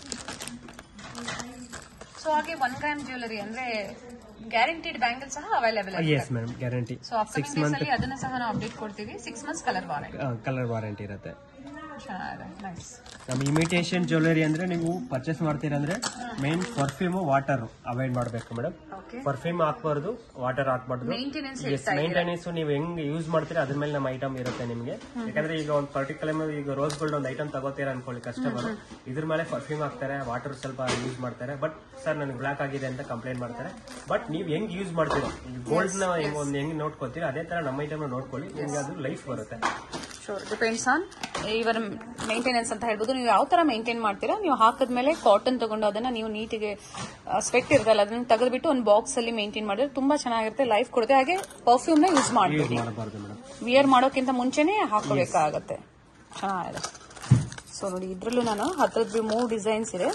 [SPEAKER 3] ಸೊ ಹಾಗೆ ಒನ್ ಗ್ರಾಮ್ ಜ್ಯುವೆಲರಿ ಅಂದ್ರೆ ಗ್ಯಾರಂಟಿಡ್ ಬ್ಯಾಂಗಲ್ ಸಹ ಅವೈಲೇಬಲ್ ಇದೆ
[SPEAKER 2] yes madam guarantee
[SPEAKER 3] so upcoming days ಅಲ್ಲಿ ಅದನ್ನ ಸಹ ನಾವು ಅಪ್ಡೇಟ್ ಕೊಡ್ತೀವಿ six months colour warranty
[SPEAKER 2] colour warranty ಇರುತ್ತೆ
[SPEAKER 3] ಚೆನ್ನಾಗಿದೆ ನೈಸ್
[SPEAKER 2] ನಮ್ಮ ಇಮಿಟೇಷನ್ ಜ್ಯುವೆಲರಿ ಅಂದ್ರೆ ನೀವು ಪರ್ಚೇಸ್ ಮಾಡ್ತೀರಾ ಅಂದ್ರೆ ಮೇನ್ ಪರ್ಫ್ಯೂಮ್ ವಾಟರ್ ಅವಾಯ್ಡ್ ಮಾಡಬೇಕು ಮೇಡಮ್
[SPEAKER 3] ಓಕೆ
[SPEAKER 2] ಪರ್ಫ್ಯೂಮ್ ಹಾಕ್ಬಾರ್ದು ವಾಟರ್ ಹಾಕ್ಬಾರ್ದು
[SPEAKER 3] ಮೇಂಟೆನೆನ್ಸ್
[SPEAKER 2] ಎಸ್ ಮೇಂಟೆನೆನ್ಸ್ ನೀವು ಹೆಂಗ್ ಯೂಸ್ ಮಾಡ್ತೀರಾ ಅದ್ರ ಮೇಲೆ ನಮ್ಮ ಐಟಮ್ ಇರುತ್ತೆ ನಿಮ್ಗೆ ಯಾಕಂದ್ರೆ ಈಗ ಒಂದು ಪರ್ಟಿಕ್ಯುಲರ್ ಈಗ ರೋಸ್ ಗೋಲ್ಡ್ ಒಂದು ಐಟಮ್ ತಗೋತೀರಾ ಅನ್ಕೊಳ್ಳಿ ಕಸ್ಟಮರ್ ಇದ್ರ ಮೇಲೆ ಪರ್ಫ್ಯೂಮ್ ಹಾಕ್ತಾರೆ ವಾಟರ್ ಸ್ವಲ್ಪ ಯೂಸ್ ಮಾಡ್ತಾರೆ ಬಟ್ ಸರ್ ನನಗೆ ಬ್ಲಾಕ್ ಆಗಿದೆ ಅಂತ ಕಂಪ್ಲೇಂಟ್ ಮಾಡ್ತಾರೆ ಬಟ್ ನೀವು ಹೆಂಗ್ ಯೂಸ್ ಮಾಡ್ತೀರೋ ಗೋಲ್ಡ್ ನ ಹೆಂಗ್ ಒಂದು ಹೆಂಗ್ ನೋಡ್ಕೊತೀರಾ ಅದೇ ತರ ನಮ್ಮ ಐಟಮ್ ನೋಡ್ಕೊಳ್ಳಿ ನಿಮ್ಗೆ ಅದು ಲೈಫ್ ಬರುತ್ತೆ
[SPEAKER 3] ಶೋರ್ ಡಿಪೆಂಡ್ಸ್ ಆನ್ ಇವರ ಮೇಂಟೆನೆನ್ಸ್ ಅಂತ ಹೇಳ್ಬೋದು ನೀವು ಯಾವ ತರ ಮೇಂಟೈನ್ ಮಾಡ್ತೀರಾ ನೀವು ಹಾಕಿದ್ಮೇಲೆ ಕಾಟನ್ ತಗೊಂಡು ಅದನ್ನ ನೀವು ನೀಟಿಗೆ ಸ್ವೆಟ್ ಇರಲ್ಲ ಅದನ್ನ ತೆಗೆದ್ಬಿಟ್ಟು ಒಂದು ಬಾಕ್ಸ್ ಅಲ್ಲಿ ಮೇಂಟೈನ್ ಮಾಡಿದ್ರೆ ತುಂಬಾ ಚೆನ್ನಾಗಿರುತ್ತೆ ಲೈಫ್ ಕೊಡುತ್ತೆ ಹಾಗೆ ಪರ್ಫ್ಯೂಮ್ ನ ಯೂಸ್
[SPEAKER 2] ಯೂಸ್
[SPEAKER 3] ಮಾಡಬೇಡಿ
[SPEAKER 2] ಮಾಡಬಾರ್ದು ಮೇಡಮ್
[SPEAKER 3] ವಿಯರ್ ಮಾಡೋಕ್ಕಿಂತ ಮುಂಚೆನೆ ಹಾಕೋಬೇಕಾಗತ್ತೆ ಚೆನ್ನಾಗಿದೆ ಸೊ ನೋಡಿ ಇದ್ರಲ್ಲೂ ನಾನು ಹತ್ರದ್ದು ಮೂರು ಡಿಸೈನ್ಸ್ ಇದೆ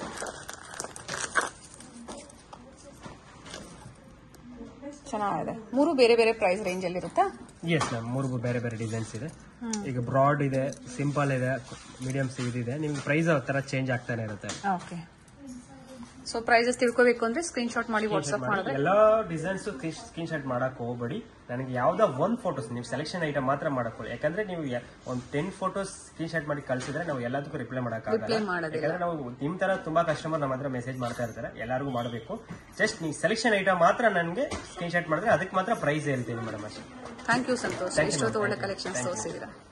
[SPEAKER 3] ಚೆನ್ನಾಗಿದೆ ಮೂರು ಬೇರೆ ಬೇರೆ ಪ್ರೈಸ್ ರೇಂಜ್ ಅಲ್ಲಿ ಇರುತ್ತಾ
[SPEAKER 2] ಎಸ್ ಮ್ಯಾಮ್ ಮೂರು ಬೇರೆ ಬೇರೆ ಡಿಸೈನ್ಸ್ ಇದೆ ಈಗ ಬ್ರಾಡ್ ಇದೆ ಸಿಂಪಲ್ ಇದೆ ಮೀಡಿಯಂ ಇದೆ ನಿಮ್ಗೆ ಪ್ರೈಸ್ ಆ ತರ ಚೇಂಜ್ ಆಗ್ತಾನೆ ಇರುತ್ತೆ
[SPEAKER 3] ಓಕೆ ಸೊ ಪ್ರೈಸಸ್ ತಿಳ್ಕೋಬೇಕು ಅಂದ್ರೆ ಸ್ಕ್ರೀನ್ ಶಾಟ್ ಮಾಡಿ ವಾಟ್ಸ್ಆಪ್ ಮಾಡಿದ್ರೆ
[SPEAKER 2] ಎಲ್ಲಾ ಡಿಸೈನ್ಸ್ ಸ್ಕ್ರೀನ್ ಶಾಟ್ ಮಾಡಕ್ ಹೋಗ್ಬೇಡಿ ನನಗೆ ಯಾವ್ದೋ ಒಂದ್ ಫೋಟೋಸ್ ನೀವು ಸೆಲೆಕ್ಷನ್ ಐಟಮ್ ಮಾತ್ರ ಮಾಡಕೊಳ್ಳಿ ಯಾಕಂದ್ರೆ ನೀವು ಯ- ಒಂದ್ ಟೆನ್ ಫೋಟೋಸ್ ಸ್ಕ್ರೀನ್ ಶಾಟ್ ಮಾಡಿ ಕಳ್ಸಿದ್ರೆ ನಾವು ಎಲ್ಲದಕ್ಕೂ ರಿಪ್ಲೈ ಮಾಡಕ್ಕಾಗಲ್ಲ
[SPEAKER 3] Reply ಮಾಡೋದಿಲ್ಲ.
[SPEAKER 2] ಯಾಕಂದ್ರೆ ನಾವು ನಿಮ್ ತರ ತುಂಬಾ ಕಸ್ಟಮರ್ ನಮ್ಮ ಹತ್ರ ಮೆಸೇಜ್ ಮಾಡ್ತಾ ಇರ್ತಾರೆ ಎಲ್ಲರಿಗೂ ಮಾಡಬೇಕು ಜಸ್ಟ್ ನೀವು ಸೆಲೆಕ್ಷನ್ ಐಟಮ್ ಮಾತ್ರ ನನಗೆ ಸ್ಕ್ರೀನ್ ಶಾಟ್ ಮಾಡಿದ್ರೆ ಅದಕ್ಕೆ ಮಾತ್ರ ಪ್ರೈಸ್ ಹೇಳ್ತೀನಿ ಮೇಡಮ್ ಅಷ್ಟೇ
[SPEAKER 3] ಥ್ಯಾಂಕ್ ಯು ಸಂತೋಷ್ ಇಷ್ಟೊತ್ತು ಒಳ್ಳೆ ಕಲೆಕ್ಷನ್ಸ್ ತೋರಿಸಿದ್ದೀರಾ